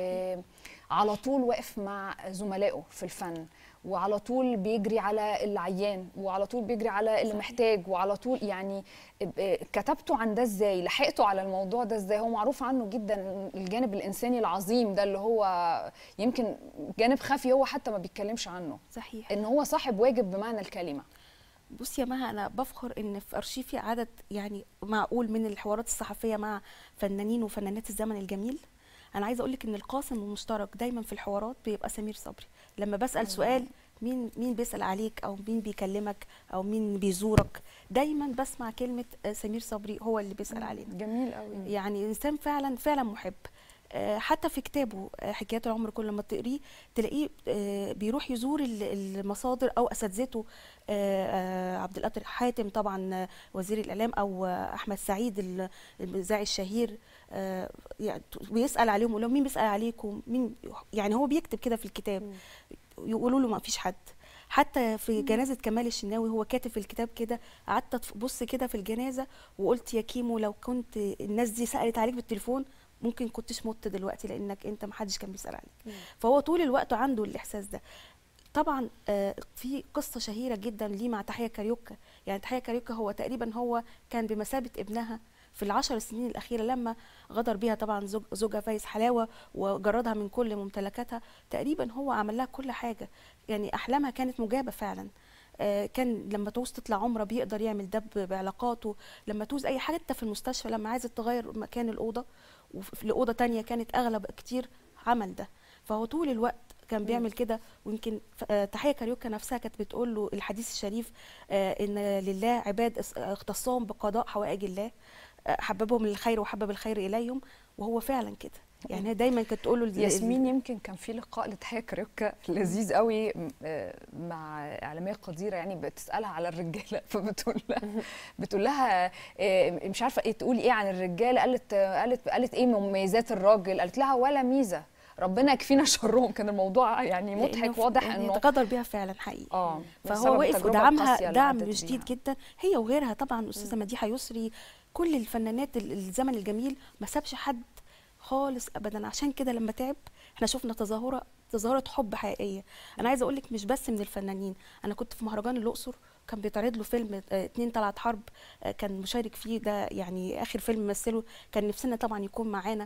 وعلى طول واقف مع زملائه في الفن وعلى طول بيجري على العيان وعلى طول بيجري على اللي محتاج وعلى طول يعني ب- كتبته عن ده ازاي لحقته على الموضوع ده ازاي هو معروف عنه جدا الجانب الانساني العظيم ده اللي هو يمكن جانب خفي هو حتى ما بيتكلمش عنه صحيح ان هو صاحب واجب بمعنى الكلمه بصي يا مها انا بفخر ان في ارشيفي عدد يعني معقول من الحوارات الصحفيه مع فنانين وفنانات الزمن الجميل انا عايزه اقول لك ان القاسم المشترك دايما في الحوارات بيبقى سمير صبري لما بسال سؤال مين مين بيسال عليك او مين بيكلمك او مين بيزورك دايما بسمع كلمه آه، سمير صبري هو اللي بيسال علينا جميل قوي يعني انسان فعلا فعلا محب آه، حتى في كتابه آه، حكايات العمر كل ما تقريه تلاقيه آه، بيروح يزور ال- المصادر او اساتذته آه، آه، عبد القادر حاتم طبعا آه، وزير الاعلام او آه، احمد سعيد ال- المذيع الشهير آه، يعني بيسال عليهم يقول لهم مين بيسال عليكم مين يعني هو بيكتب كده في الكتاب يقولوا له ما فيش حد حتى في جنازه كمال الشناوي هو كاتب في الكتاب كده قعدت ابص كده في الجنازه وقلت يا كيمو لو كنت الناس دي سالت عليك بالتليفون ممكن كنتش مت دلوقتي لانك انت محدش كان بيسال عليك فهو طول الوقت عنده الاحساس ده طبعا آه، في قصه شهيره جدا ليه مع تحيه كاريوكا يعني تحيه كاريوكا هو تقريبا هو كان بمثابه ابنها في العشر سنين الأخيرة لما غدر بيها طبعا زوج زوجها فايز حلاوة وجردها من كل ممتلكاتها تقريبا هو عمل لها كل حاجة يعني أحلامها كانت مجابة فعلا آه، كان لما تعوز تطلع عمره بيقدر يعمل ده ب- بعلاقاته لما تعوز اي حاجه حتى في المستشفى لما عايزه تغير مكان الاوضه وفي لاوضه تانية كانت اغلى كتير عمل ده فهو طول الوقت كان بيعمل كده ويمكن ف- آه، تحيه كاريوكا نفسها كانت بتقول له الحديث الشريف آه، ان لله عباد اس- آه، اختصهم بقضاء حوائج الله آه، حببهم للخير وحبب الخير اليهم وهو فعلا كده يعني هي دايما كانت تقول له ال- ياسمين يمكن كان في لقاء لتحية كاريوكا لذيذ قوي م- آه، مع اعلاميه قديره يعني بتسالها على الرجاله فبتقول لها بتقول لها آه، مش عارفه ايه تقولي ايه عن الرجاله قالت آه، قالت قالت ايه مميزات الراجل قالت لها ولا ميزه ربنا يكفينا شرهم كان الموضوع يعني لأنه مضحك ف- واضح يعني انه اتغدر بيها فعلا حقيقي اه فهو بسبب وقف التجربة ودعمها القاسية اللي دعم عدت شديد بيها. جدا هي وغيرها طبعا استاذه مديحه يسري كل الفنانات ال- الزمن الجميل ما سابش حد خالص ابدا عشان كده لما تعب احنا شفنا تظاهره تظاهره حب حقيقيه انا عايزه اقول لك مش بس من الفنانين انا كنت في مهرجان الاقصر كان بيتعرض له فيلم آه، اتنين طلعت حرب آه، كان مشارك فيه ده يعني اخر فيلم مثله كان نفسنا طبعا يكون معانا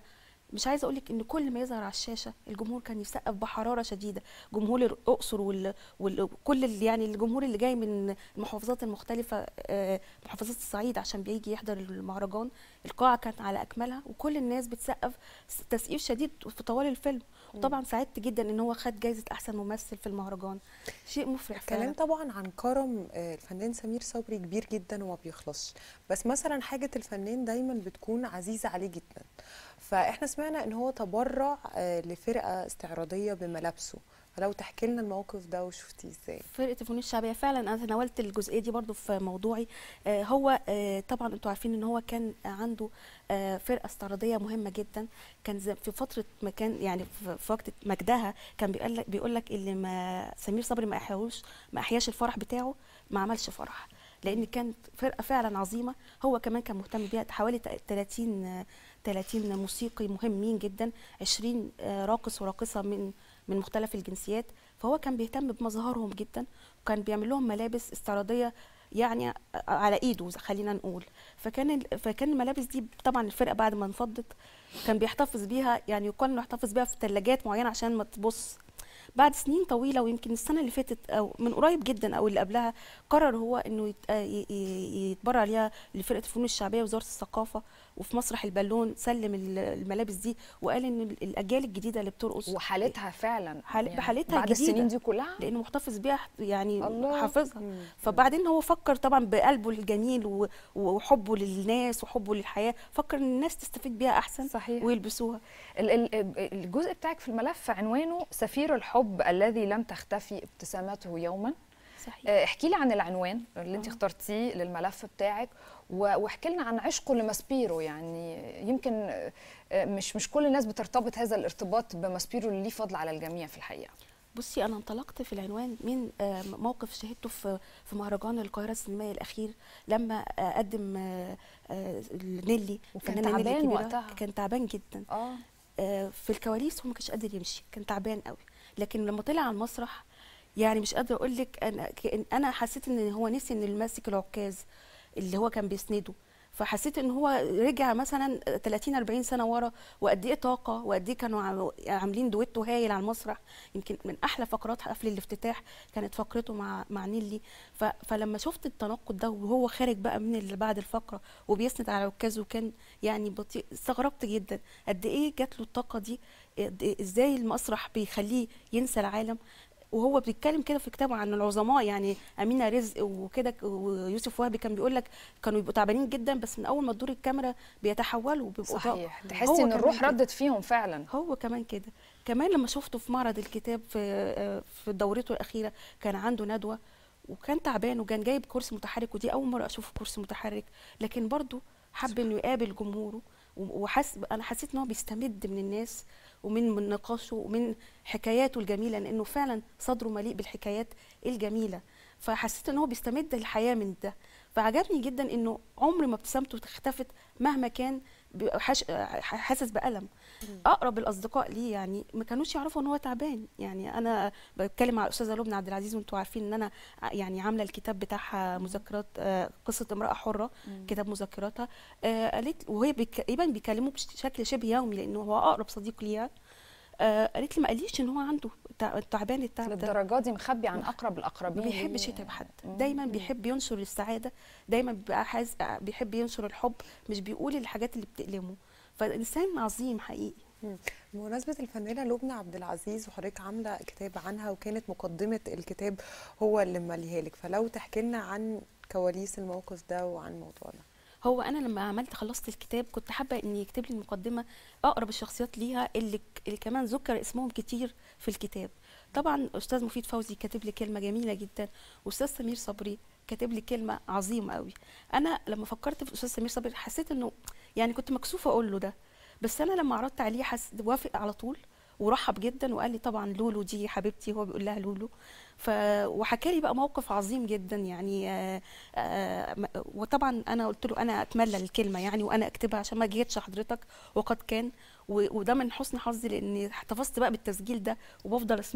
مش عايزه اقول لك ان كل ما يظهر على الشاشه الجمهور كان يسقف بحراره شديده جمهور الاقصر وال... وكل ال... يعني الجمهور اللي جاي من المحافظات المختلفه آه، محافظات الصعيد عشان بيجي يحضر المهرجان القاعه كانت على اكملها وكل الناس بتسقف س- تسقيف شديد في طوال الفيلم وطبعا سعدت جدا ان هو خد جايزه احسن ممثل في المهرجان شيء مفرح الكلام فعلا طبعا عن كرم آه، الفنان سمير صبري كبير جدا وما بيخلصش بس مثلا حاجة الفنان دايما بتكون عزيزة عليه جدا فاحنا سمعنا ان هو تبرع آه، لفرقة استعراضية بملابسه فلو تحكي لنا الموقف ده وشفتيه ازاي فرقه الفنون الشعبيه فعلا انا تناولت الجزئيه دي برضو في موضوعي آه هو آه طبعا انتوا عارفين ان هو كان عنده آه فرقه استعراضيه مهمه جدا كان زي- في فتره ما كان يعني في في وقت مجدها كان بيقول لك بيقول لك اللي ما سمير صبري ما احياهوش ما احياش الفرح بتاعه ما عملش فرح لان كانت فرقه فعلا عظيمه هو كمان كان مهتم بيها حوالي 30 آه، 30 موسيقي مهمين جدا 20 آه، راقص وراقصه من من مختلف الجنسيات فهو كان بيهتم بمظهرهم جدا وكان بيعمل لهم ملابس استعراضيه يعني على ايده خلينا نقول فكان ال- فكان الملابس دي طبعا الفرقه بعد ما انفضت كان بيحتفظ بيها يعني يقال انه يحتفظ بيها في ثلاجات معينه عشان ما تبص بعد سنين طويله ويمكن السنه اللي فاتت او من قريب جدا او اللي قبلها قرر هو انه يت- آه ي- ي- يتبرع ليها لفرقه الفنون الشعبيه وزاره الثقافه وفي مسرح البالون سلم ال- الملابس دي وقال ان ال- الاجيال الجديده اللي بترقص وحالتها فعلا حال- بحالتها بعد الجديدة. السنين دي كلها لانه محتفظ بيها يعني الله. حافظها مم. فبعدين هو فكر طبعا بقلبه الجميل و- وحبه للناس وحبه للحياه فكر ان الناس تستفيد بيها احسن صحيح. ويلبسوها ال- ال- الجزء بتاعك في الملف عنوانه سفير الحب الذي لم تختفي ابتسامته يوما صحيح آه، احكي لي عن العنوان اللي انت آه. اخترتيه للملف بتاعك و- واحكي لنا عن عشقه لماسبيرو يعني يمكن آه، آه، مش مش كل الناس بترتبط هذا الارتباط بماسبيرو اللي ليه فضل على الجميع في الحقيقه بصي انا انطلقت في العنوان من آه، موقف شهدته في في مهرجان القاهره السينمائي الاخير لما آه، قدم آه، آه، نيلي وكان الفنانة نيلي تعبان الكبيرة. وقتها. كان تعبان جدا اه آه، في الكواليس هو ما كانش قادر يمشي كان تعبان قوي لكن لما طلع على المسرح يعني مش قادره اقول لك انا كأن انا حسيت ان هو نسي ان اللي ماسك العكاز اللي هو كان بيسنده فحسيت ان هو رجع مثلا 30 40 سنه ورا وقد ايه طاقه وقد ايه كانوا عم- عاملين دويتو هايل على المسرح يمكن من احلى فقرات حفل الافتتاح كانت فقرته مع مع نيلي ف فلما شفت التناقض ده وهو خارج بقى من اللي بعد الفقره وبيسند على العكاز وكان يعني بطيء استغربت جدا قد ايه جات له الطاقه دي قد إيه- ازاي المسرح بيخليه ينسى العالم وهو بيتكلم كده في كتابه عن العظماء يعني امينه رزق وكده ك- ويوسف وهبي كان بيقول لك كانوا يبقوا تعبانين جدا بس من اول ما تدور الكاميرا بيتحولوا بيبقوا طاقة. صحيح هو تحسي ان كمان الروح كده. ردت فيهم فعلا هو كمان كده كمان لما شفته في معرض الكتاب في آه، في دورته الاخيره كان عنده ندوه وكان تعبان وكان جايب كرسي متحرك ودي اول مره اشوفه كرسي متحرك لكن برضه حب انه يقابل جمهوره و- وحس انا حسيت ان هو بيستمد من الناس ومن من نقاشه ومن حكاياته الجميله لانه فعلا صدره مليء بالحكايات الجميله فحسيت ان هو بيستمد الحياه من ده فعجبني جدا انه عمر ما ابتسامته اختفت مهما كان بيبقى حاش- حاسس بألم اقرب الاصدقاء ليه يعني ما كانوش يعرفوا ان هو تعبان يعني انا بتكلم مع الاستاذه لبنى عبد العزيز وانتوا عارفين ان انا ع- يعني عامله الكتاب بتاعها مذكرات آه، قصه امراه حره كتاب مذكراتها آه، قالت وهي بيك- تقريبا بيكلموا بشكل شبه يومي لانه هو اقرب صديق ليها آه، قالت لي ما قاليش ان هو عنده تع- تعبان التعب ده للدرجه دي مخبي عن اقرب ما الاقربين بيحبش ليه. يتعب حد مم. دايما بيحب ينشر السعاده دايما بيبقى حاز... بيحب ينشر الحب مش بيقول الحاجات اللي بتألمه فانسان عظيم حقيقي بمناسبة الفنانة لبنى عبد العزيز وحضرتك عاملة كتاب عنها وكانت مقدمة الكتاب هو اللي ماليها لك فلو تحكي لنا عن كواليس الموقف ده وعن موضوعنا هو انا لما عملت خلصت الكتاب كنت حابه ان يكتب لي المقدمه اقرب الشخصيات ليها اللي, اللي كمان ذكر اسمهم كتير في الكتاب طبعا استاذ مفيد فوزي كاتب لي كلمه جميله جدا واستاذ سمير صبري كاتب لي كلمه عظيمه قوي انا لما فكرت في استاذ سمير صبري حسيت انه يعني كنت مكسوفه اقول له ده بس انا لما عرضت عليه حس وافق على طول ورحب جدا وقال لي طبعا لولو دي حبيبتي هو بيقول لها لولو ف وحكى لي بقى موقف عظيم جدا يعني آه آه م- وطبعا انا قلت له انا اتملى الكلمه يعني وانا اكتبها عشان ما جيتش حضرتك وقد كان و- وده من حسن حظي لاني احتفظت بقى بالتسجيل ده وبفضل اسمعه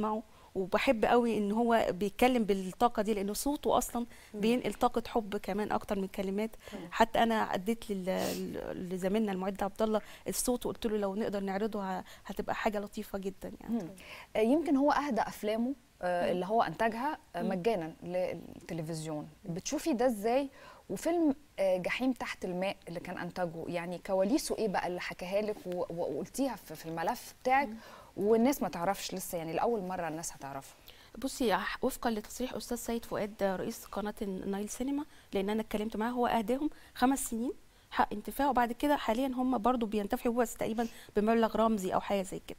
وبحب قوي ان هو بيتكلم بالطاقه دي لانه صوته اصلا بينقل طاقه حب كمان اكتر من كلمات حتى انا اديت لل- لزميلنا المعد عبد الله الصوت وقلت له لو نقدر نعرضه ه- هتبقى حاجه لطيفه جدا يعني مم. آه، يمكن هو اهدى افلامه آه، اللي هو انتجها آه، مجانا للتلفزيون بتشوفي ده ازاي وفيلم آه، جحيم تحت الماء اللي كان انتجه يعني كواليسه ايه بقى اللي حكاها لك و- و- وقلتيها في في الملف بتاعك والناس ما تعرفش لسه يعني لاول مره الناس هتعرفها بصي ح- وفقا لتصريح استاذ سيد فؤاد رئيس قناه النايل سينما لان انا اتكلمت معاه هو اهداهم خمس سنين حق انتفاع وبعد كده حاليا هم برضو بينتفعوا بس تقريبا بمبلغ رمزي او حاجه زي كده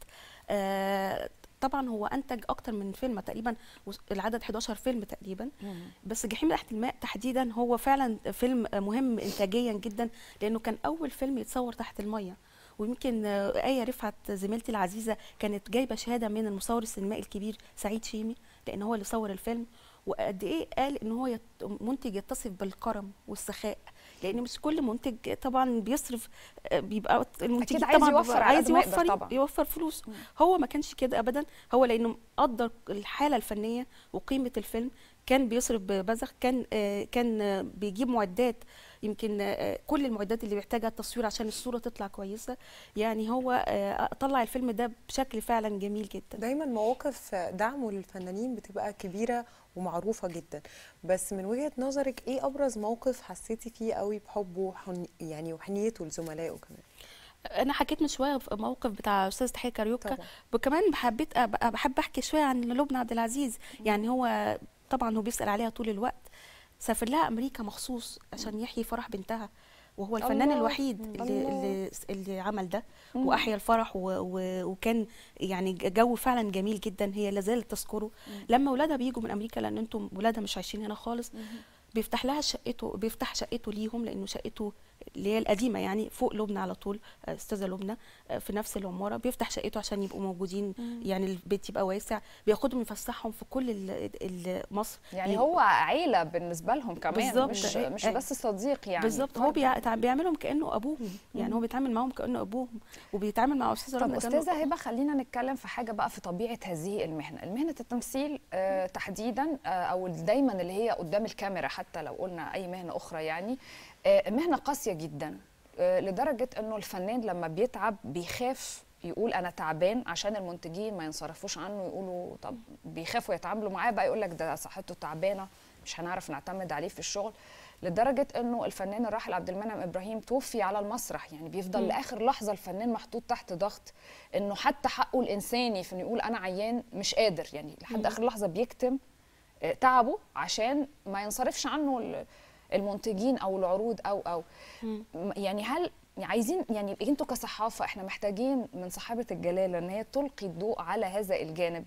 آه طبعا هو انتج اكتر من فيلم تقريبا وس- العدد 11 فيلم تقريبا بس جحيم تحت الماء تحديدا هو فعلا فيلم مهم انتاجيا جدا لانه كان اول فيلم يتصور تحت الميه ويمكن آه، آية رفعت زميلتي العزيزة كانت جايبة شهادة من المصور السينمائي الكبير سعيد شيمي لأن هو اللي صور الفيلم وقد إيه قال إن هو يت- منتج يتصف بالكرم والسخاء لأن مش كل منتج طبعا بيصرف آه، بيبقى المنتج عايز طبعا يوفر بيبقى على عايز قد ما يقدر يوفر طبعاً. يوفر فلوس هو ما كانش كده ابدا هو لانه قدر الحاله الفنيه وقيمه الفيلم كان بيصرف ببذخ كان آه، كان آه، بيجيب معدات يمكن آه، كل المعدات اللي بيحتاجها التصوير عشان الصوره تطلع كويسه يعني هو آه، طلع الفيلم ده بشكل فعلا جميل جدا دايما مواقف دعمه للفنانين بتبقى كبيره ومعروفه جدا بس من وجهه نظرك ايه ابرز موقف حسيتي فيه قوي بحبه وحن يعني وحنيته لزملائه كمان انا حكيت من شويه في موقف بتاع استاذ تحية كاريوكا طبعا. وكمان حبيت أب- بحب احكي شويه عن لبنى عبد العزيز يعني هو طبعا هو بيسال عليها طول الوقت سافر لها امريكا مخصوص عشان يحيي فرح بنتها وهو الفنان الله، الوحيد اللي, الله. اللي اللي عمل ده واحيا الفرح و و وكان يعني جو فعلا جميل جدا هي لا زالت تذكره لما ولادها بيجوا من امريكا لان انتم ولادها مش عايشين هنا خالص بيفتح لها شقته بيفتح شقته ليهم لانه شقته اللي هي القديمه يعني فوق لبنى على طول آه، استاذه لبنى آه، في نفس العماره بيفتح شقته عشان يبقوا موجودين يعني البيت يبقى واسع بياخدهم يفسحهم في كل ال- ال- مصر يعني ي- هو عيله بالنسبه لهم كمان بالظبط. مش أي- مش أي. بس صديق يعني بالظبط هو بيع- تع- بيعملهم كانه ابوهم يعني هو بيتعامل معاهم كانه ابوهم وبيتعامل مع استاذه طب لبنى كأنه استاذه هبه خلينا نتكلم في حاجه بقى في طبيعه هذه المهنه المهنه التمثيل آه تحديدا آه او دايما اللي هي قدام الكاميرا حتى لو قلنا اي مهنه اخرى يعني آه مهنه قاسيه جدا آه لدرجه انه الفنان لما بيتعب بيخاف يقول انا تعبان عشان المنتجين ما ينصرفوش عنه يقولوا طب بيخافوا يتعاملوا معاه بقى يقول لك ده صحته تعبانه مش هنعرف نعتمد عليه في الشغل لدرجه انه الفنان الراحل عبد المنعم ابراهيم توفي على المسرح يعني بيفضل لاخر لحظه الفنان محطوط تحت ضغط انه حتى حقه الانساني في انه يقول انا عيان مش قادر يعني لحد اخر لحظه بيكتم آه، تعبه عشان ما ينصرفش عنه ال- المنتجين او العروض او او م- يعني هل عايزين يعني انتوا كصحافه احنا محتاجين من صاحبه الجلاله ان هي تلقي الضوء على هذا الجانب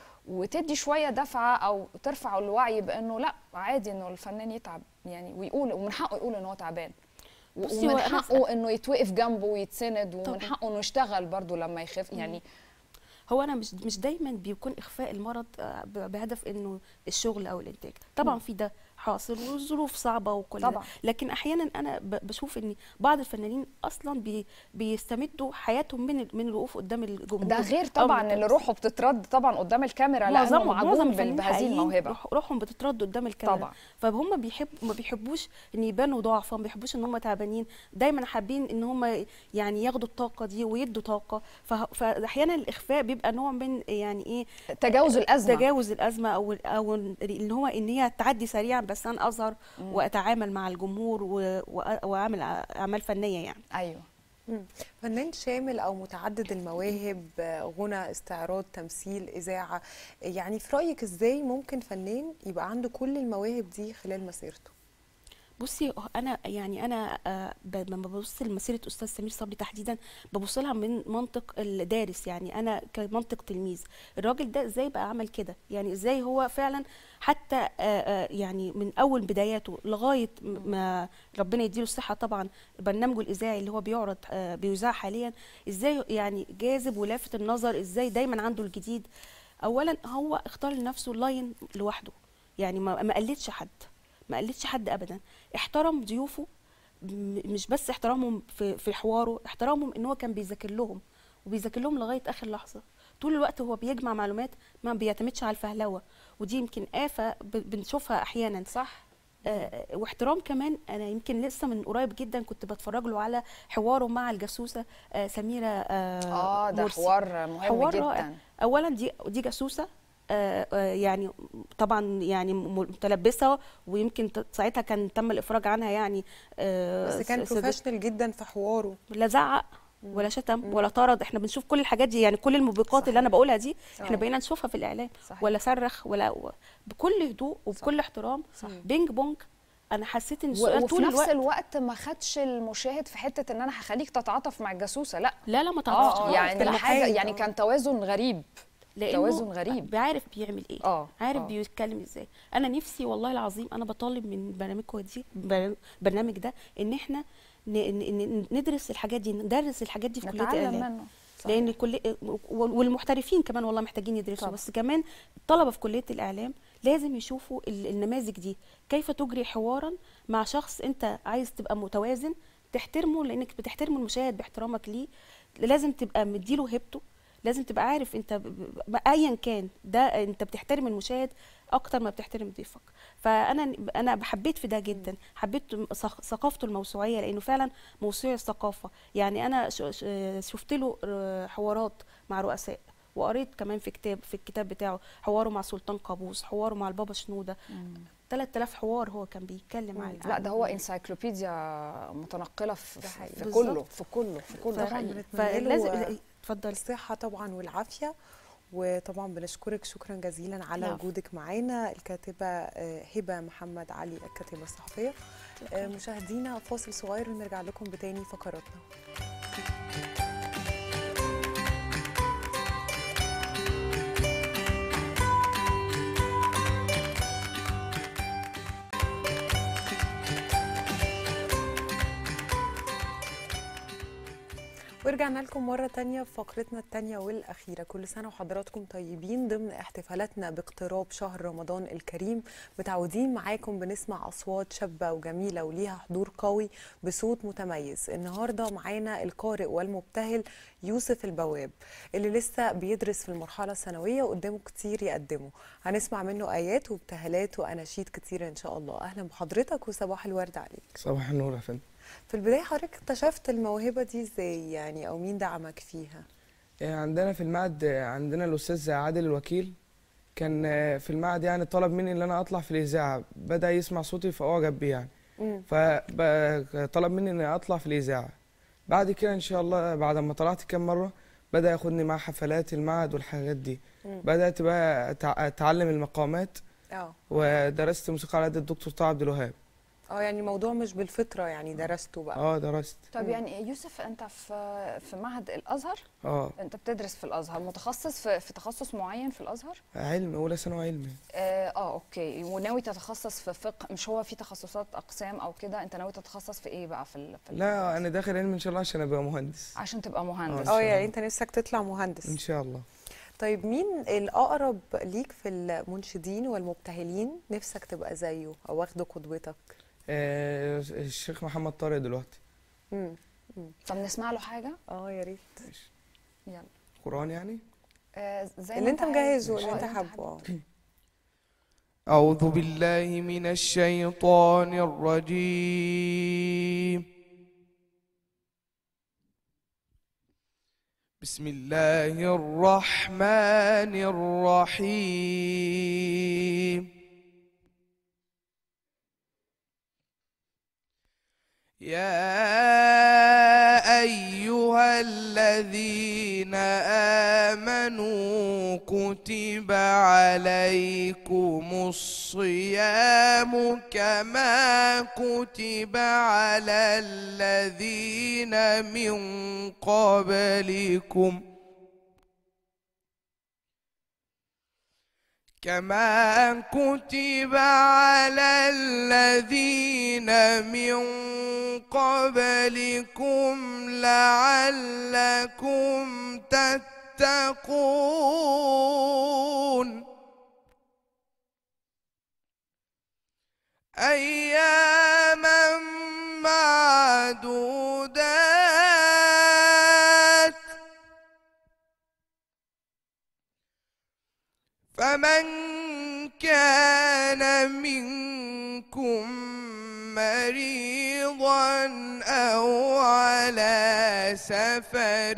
وتدي شويه دفعه او ترفع الوعي بانه لا عادي انه الفنان يتعب يعني ويقول ومن حقه يقول ان هو تعبان و- بصي، ومن هو أنا حقه انه يتوقف جنبه ويتسند ومن طبعاً. حقه انه يشتغل برضه لما يخاف يعني هو انا مش مش دايما بيكون اخفاء المرض آه، ب- بهدف انه الشغل او الانتاج طبعا في ده حاصل والظروف صعبه وكل ده. طبعاً. لكن احيانا انا ب- بشوف ان بعض الفنانين اصلا بي بيستمدوا حياتهم من ال- من الوقوف قدام الجمهور ده غير أو طبعا من اللي التمثيل. روحه بتترد طبعا قدام الكاميرا لانه معظم معجون معظم بال- الفنانين بهذه الحقيقيين الموهبه روح- روحهم بتترد قدام الكاميرا طبعاً. فهم بيحب ما بيحبوش ان يبانوا ضعفا ما بيحبوش ان هم تعبانين دايما حابين ان هم يعني ياخدوا الطاقه دي ويدوا طاقه فه- فاحيانا الاخفاء بيبقى نوع من يعني ايه تجاوز الازمه تجاوز الازمه او او ان هو ان هي تعدي سريعا بس انا اظهر واتعامل مع الجمهور و- وأ- واعمل اعمال فنيه يعني ايوه مم. فنان شامل او متعدد المواهب آه، غنى استعراض تمثيل اذاعه يعني في رايك ازاي ممكن فنان يبقى عنده كل المواهب دي خلال مسيرته بصي انا يعني انا آه، ب- لما ببص لمسيره استاذ سمير صبري تحديدا ببص لها من منطق الدارس يعني انا كمنطق تلميذ الراجل ده ازاي بقى عمل كده يعني ازاي هو فعلا حتى آه، آه، يعني من اول بداياته لغايه م- ما ربنا يديله الصحه طبعا برنامجه الاذاعي اللي هو بيعرض آه، بيذاع حاليا ازاي يعني جاذب ولافت النظر ازاي دايما عنده الجديد اولا هو اختار لنفسه لاين لوحده يعني ما ما قلدش حد ما قلدش حد ابدا احترم ضيوفه م- مش بس احترامهم في في حواره احترامهم ان هو كان بيذاكر لهم وبيذاكر لهم لغايه اخر لحظه طول الوقت هو بيجمع معلومات ما بيعتمدش على الفهلوه ودي يمكن آفة ب- بنشوفها احيانا صح آه، واحترام كمان انا يمكن لسه من قريب جدا كنت بتفرج له على حواره مع الجاسوسه آه، سميره اه ده مرسي. حوار مهم حوار رائع جدا اولا دي دي جاسوسه آه، آه، يعني طبعا يعني م- متلبسه ويمكن ت- ساعتها كان تم الافراج عنها يعني آه، بس كان س- س- بروفيشنال جدا في حواره لا زعق ولا شتم ولا طرد احنا بنشوف كل الحاجات دي يعني كل الموبقات اللي انا بقولها دي احنا صحيح. بقينا نشوفها في الاعلام صحيح. ولا صرخ ولا و- بكل هدوء وبكل احترام صح. بينج بونج انا حسيت ان و- السؤال وفي طول نفس الوقت الوقت ما خدش المشاهد في حته ان انا هخليك تتعاطف مع الجاسوسه لا لا لا ما اه تعرفش آه، خالص. يعني كان الحاجه محايد، يعني آه. كان توازن غريب لأنه توازن غريب. بيعرف بيعمل ايه اه عارف آه. بيتكلم ازاي انا نفسي والله العظيم انا بطالب من برنامجكم دي بر- برنامج ده ان احنا ن- ن- ن- ندرس الحاجات دي ندرس الحاجات دي في كليه نتعلم الاعلام منه صح. لان كل والمحترفين كمان والله محتاجين يدرسوا طبعا. بس كمان الطلبه في كليه الاعلام لازم يشوفوا ال- النماذج دي كيف تجري حوارا مع شخص انت عايز تبقى متوازن تحترمه لانك بتحترم المشاهد باحترامك ليه لازم تبقى مديله هيبته لازم تبقى عارف انت ب- ب- ايا كان ده انت بتحترم المشاهد اكتر ما بتحترم ضيفك فانا انا حبيت في ده جدا حبيت ثق- ثقافته الموسوعيه لانه فعلا موسوعي الثقافه يعني انا ش- ش- شفت له ر- حوارات مع رؤساء وقريت كمان في كتاب في الكتاب بتاعه حواره مع سلطان قابوس حواره مع البابا شنوده 3000 حوار هو كان بيتكلم عن لا عن- ده هو انسايكلوبيديا متنقله في, ده حقيقي. في بالظبط. كله في كله في كله طبعاً حقيقي. بنتمنى له فلازم اتفضلي الصحة طبعا والعافية وطبعا بنشكرك شكرا جزيلا على العفو. وجودك معانا الكاتبة آه، هبة محمد علي الكاتبة الصحفية آه، مشاهدينا فاصل صغير ونرجع لكم بتاني فقراتنا ورجعنا لكم مرة تانية في فقرتنا التانية والأخيرة كل سنة وحضراتكم طيبين ضمن احتفالاتنا باقتراب شهر رمضان الكريم متعودين معاكم بنسمع أصوات شابة وجميلة وليها حضور قوي بصوت متميز النهاردة معانا القارئ والمبتهل يوسف البواب اللي لسه بيدرس في المرحلة الثانوية وقدامه كتير يقدمه هنسمع منه آيات وابتهالات وأناشيد كتير إن شاء الله أهلا بحضرتك وصباح الورد عليك صباح النور يا فندم في البداية حضرتك اكتشفت الموهبة دي ازاي يعني او مين دعمك فيها؟ آه، عندنا في المعهد آه، عندنا الأستاذ عادل الوكيل كان آه، في المعهد يعني طلب مني إن أنا أطلع في الإذاعة بدأ يسمع صوتي فأعجب بيه يعني مم. فطلب مني إن أطلع في الإذاعة بعد كده إن شاء الله بعد ما طلعت كام مرة بدأ ياخدني مع حفلات المعهد والحاجات دي مم. بدأت بقى أتع- أتعلم المقامات اه ودرست موسيقى على يد الدكتور طه عبد الوهاب اه يعني الموضوع مش بالفطرة يعني درسته بقى اه درست طب يعني يوسف انت في في معهد الازهر اه انت بتدرس في الازهر متخصص في, في تخصص معين في الازهر علم أولى ثانوي علمي اه, آه اوكي وناوي تتخصص في فقه مش هو في تخصصات اقسام او كده انت ناوي تتخصص في ايه بقى في, ال... في لا أنا داخل علم إن شاء الله عشان أبقى مهندس عشان تبقى مهندس اه شاء يعني الله. انت نفسك تطلع مهندس إن شاء الله طيب مين الأقرب ليك في المنشدين والمبتهلين نفسك تبقى زيه أو واخده قدوتك؟ آه الشيخ محمد طارق دلوقتي مم. طب نسمع له حاجه اه يا ريت يلا قرآن يعني آه زي اللي ما انت عايز. مجهزه آه، اللي انت حابه اه أعوذ بالله من الشيطان الرجيم بسم الله الرحمن الرحيم يا أيها الذين آمنوا كتب عليكم الصيام كما كتب على الذين من قبلكم كما كتب على الذين من قبلكم لعلكم تتقون أياما معدودات أو على سفر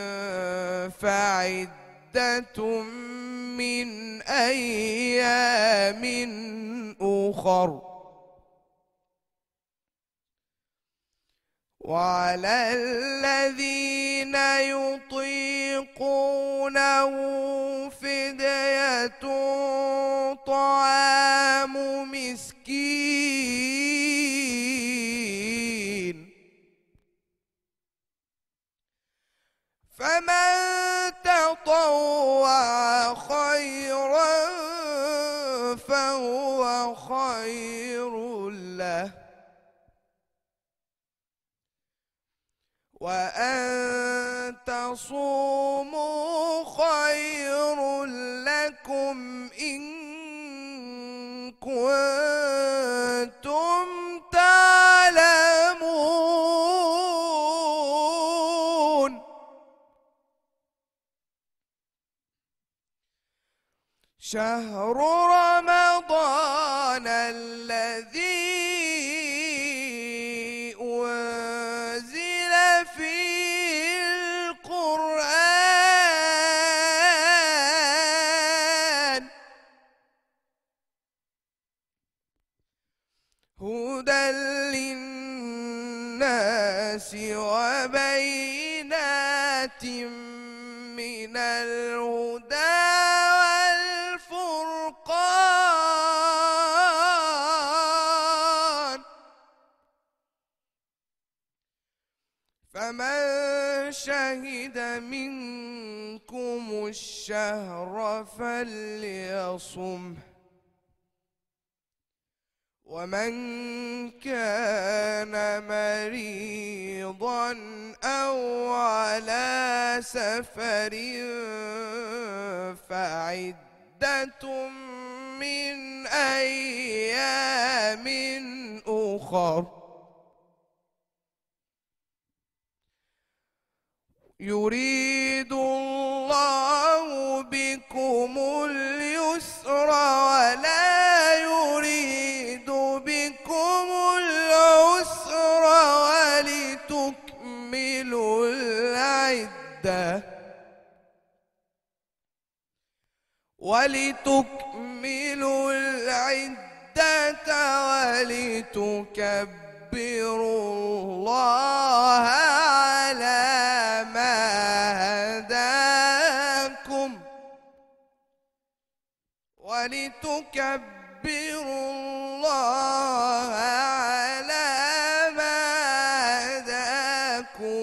فعدة من أيام أخر وعلى الذين يطيقونه فدية طعام مسكين فمن تطوع خيرا فهو خير له وأن تصوموا خير لكم إن كنتم تعلمون شهر رمضان الذي أنزل فيه القرآن هدى للناس وبينات من الهدى والفرقان فمن شهد منكم الشهر فليصمه ومن كان مريضا أو على سفر فعدة من أيام أخر يريد الله بكم اليسر ولا يريد بكم العسر ولتكملوا العدة ولتكملوا العدة ولتكبروا الله على ما هداكم ولتكبروا الله على ما هداكم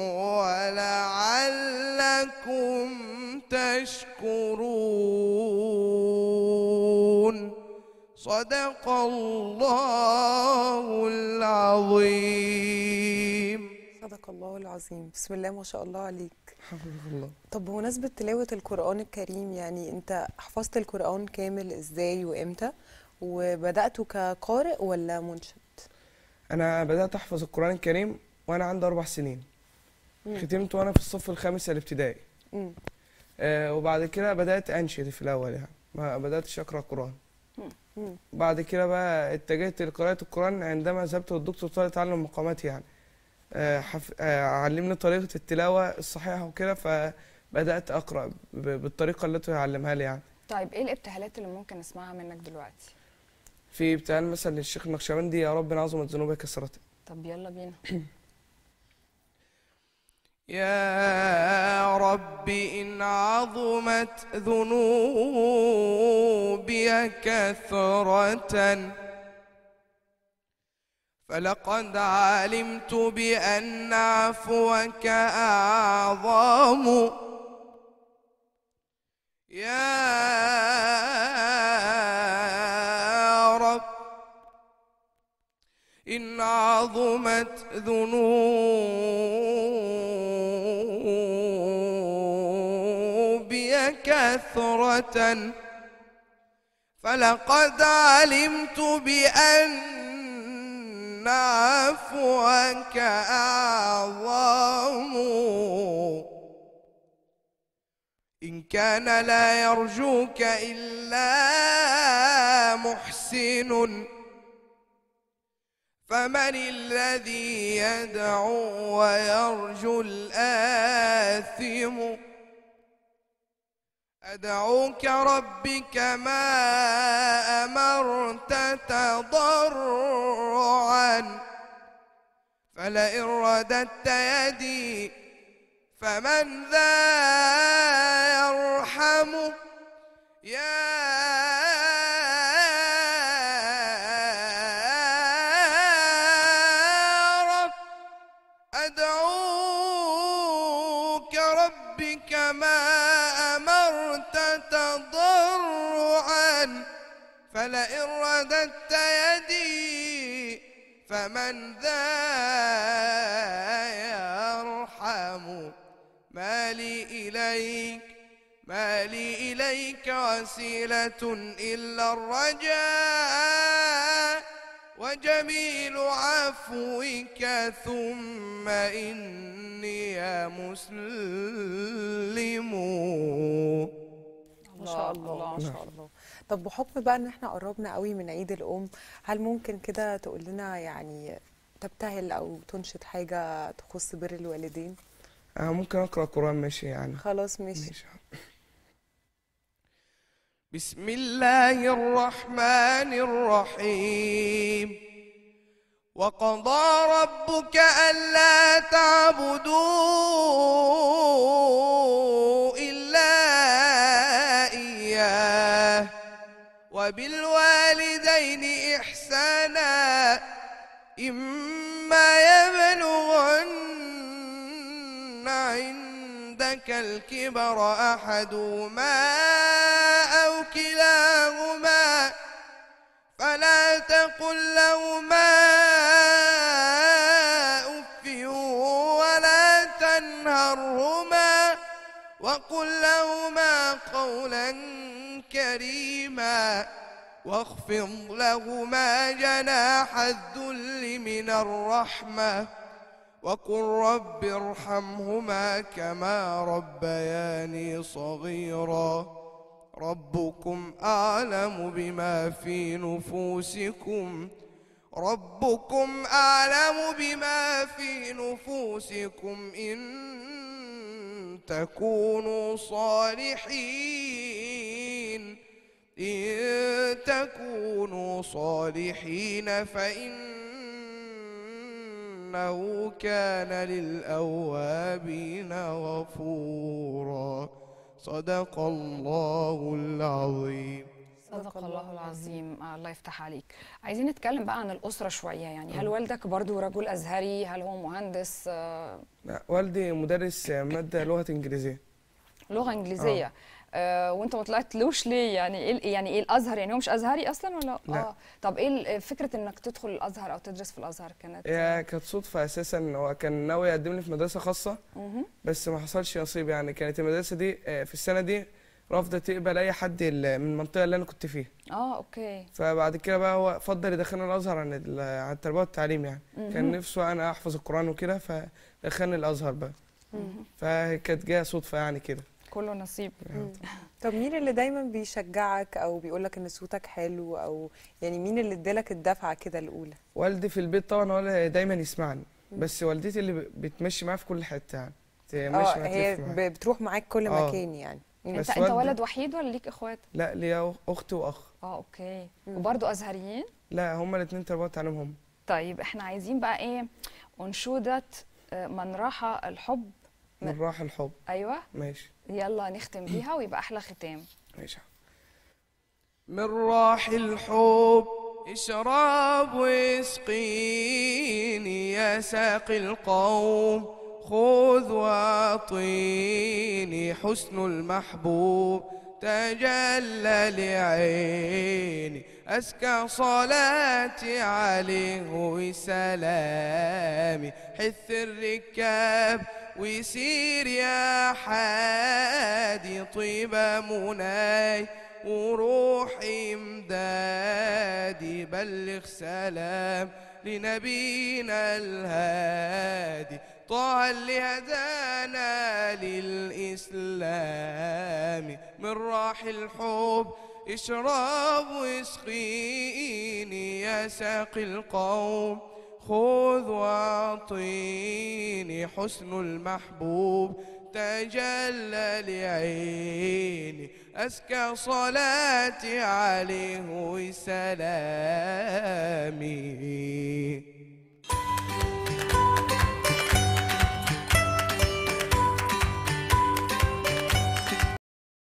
ولعلكم تشكرون صدق الله العظيم صدق الله العظيم بسم الله ما شاء الله عليك حفظك الله طب بمناسبة تلاوة القرآن الكريم يعني انت حفظت القرآن كامل ازاي وامتى وبدأته كقارئ ولا منشد انا بدات احفظ القران الكريم وانا عندي اربع سنين ختمت وانا في الصف الخامس الابتدائي مم. آه وبعد كده بدات انشد في الاول يعني ما بداتش اقرا قران مم. بعد كده بقى اتجهت لقراءة القرآن عندما ذهبت للدكتور طارق تعلم مقامات يعني آه، حف... آه، علمني طريقة التلاوة الصحيحة وكده فبدأت أقرأ ب... بالطريقة التي يعلمها لي يعني طيب ايه الابتهالات اللي ممكن نسمعها منك دلوقتي في ابتهال مثلا للشيخ النقشبندي يا رب عظمت ذنوبك كثرتها طب يلا بينا يا رب إن عظمت ذنوبي كثرة فلقد علمت بأن عفوك أعظم يا رب إن عظمت ذنوبي كثرة فلقد علمت بأن عفوك أعظم إن كان لا يرجوك إلا محسن فمن الذي يدعو ويرجو الآثم أدعوك ربي كما أمرت تضرعا فلئن رددت يدي فمن ذا يرحم يا رب أدعوك ربي كما أمرت تضرعا فلئن رددت يدي فمن ذا يرحم ما لي إليك ما لي إليك وسيلة إلا الرجاء وجميل عفوك ثم إني يا مسلم ما شاء الله ما شاء الله طب بحكم بقى ان احنا قربنا قوي من عيد الام هل ممكن كده تقول لنا يعني تبتهل او تنشد حاجه تخص بر الوالدين آه ممكن اقرا قران ماشي يعني خلاص ماشي ماشي بسم الله الرحمن الرحيم وقضى ربك ألا تعبدوا إلا إياه وبالوالدين إحسانا إما يبلغن عندك الكبر أحدهما أو كلاهما فلا تقل لهما أف ولا تنهرهما وقل لهما قولا كريما واخفض لهما جناح الذل من الرحمة وقل رب ارحمهما كما ربياني صغيرا ربكم أعلم بما في نفوسكم ربكم أعلم بما في نفوسكم إن تكونوا صالحين إن تكونوا صالحين فإنه كان للأوابين غفورا صدق الله العظيم صدق الله العظيم آه الله يفتح عليك عايزين نتكلم بقى عن الأسرة شوية يعني هل والدك برضو رجل أزهري هل هو مهندس آه لا والدي مدرس ماده لغه انجليزيه لغة إنجليزية آه وانت ما طلعتلوش ليه يعني ايه يعني ايه الازهر يعني هو مش ازهري اصلا ولا لا. اه طب ايه ال- فكره انك تدخل الازهر او تدرس في الازهر كانت هي كانت صدفه اساسا هو كان ناوي يقدم لي في مدرسه خاصه مهم. بس ما حصلش نصيب يعني كانت المدرسه دي آه، في السنه دي رافضه تقبل اي حد ال- من المنطقه اللي انا كنت فيها اه اوكي فبعد كده بقى هو فضل يدخلني الازهر عن ال- عن التربيه والتعليم يعني كان مهم. نفسه انا احفظ القران وكده فدخلني الازهر بقى مهم. فكانت جايه صدفه يعني كده كله نصيب طب مين اللي دايما بيشجعك او بيقولك ان صوتك حلو او يعني مين اللي ادالك الدفعه كده الاولى والدي في البيت طبعا هو اللي دايما يسمعني بس والدتي اللي ب- بتمشي معايا في كل حته يعني اه تمشي معايا هي تلف معايا. ب- بتروح معاك كل آه. مكان يعني انت بس انت والدي- ولد وحيد ولا ليك اخوات لا ليا اخت واخ اه اوكي مم. وبرضو ازهريين لا هما الاثنين تربيه وتعليم هم طيب احنا عايزين بقى ايه انشوده آه، من راح الحب من راح الحب ايوه ماشي يلا نختم بيها ويبقى احلى ختام ماشي من راح الحب اشرب واسقيني يا ساقي القوم خذ واعطيني حسن المحبوب تجلى لعيني أزكى صلاتي عليه وسلامي حث الركاب ويسير يا حادي طيب مناي وروح امدادي بلغ سلام لنبينا الهادي طه اللي هدانا للإسلام من راح الحب اشرب واسقيني يا ساقي القوم خذ واعطيني حسن المحبوب تجلى لعيني أزكى صلاتي عليه وسلامي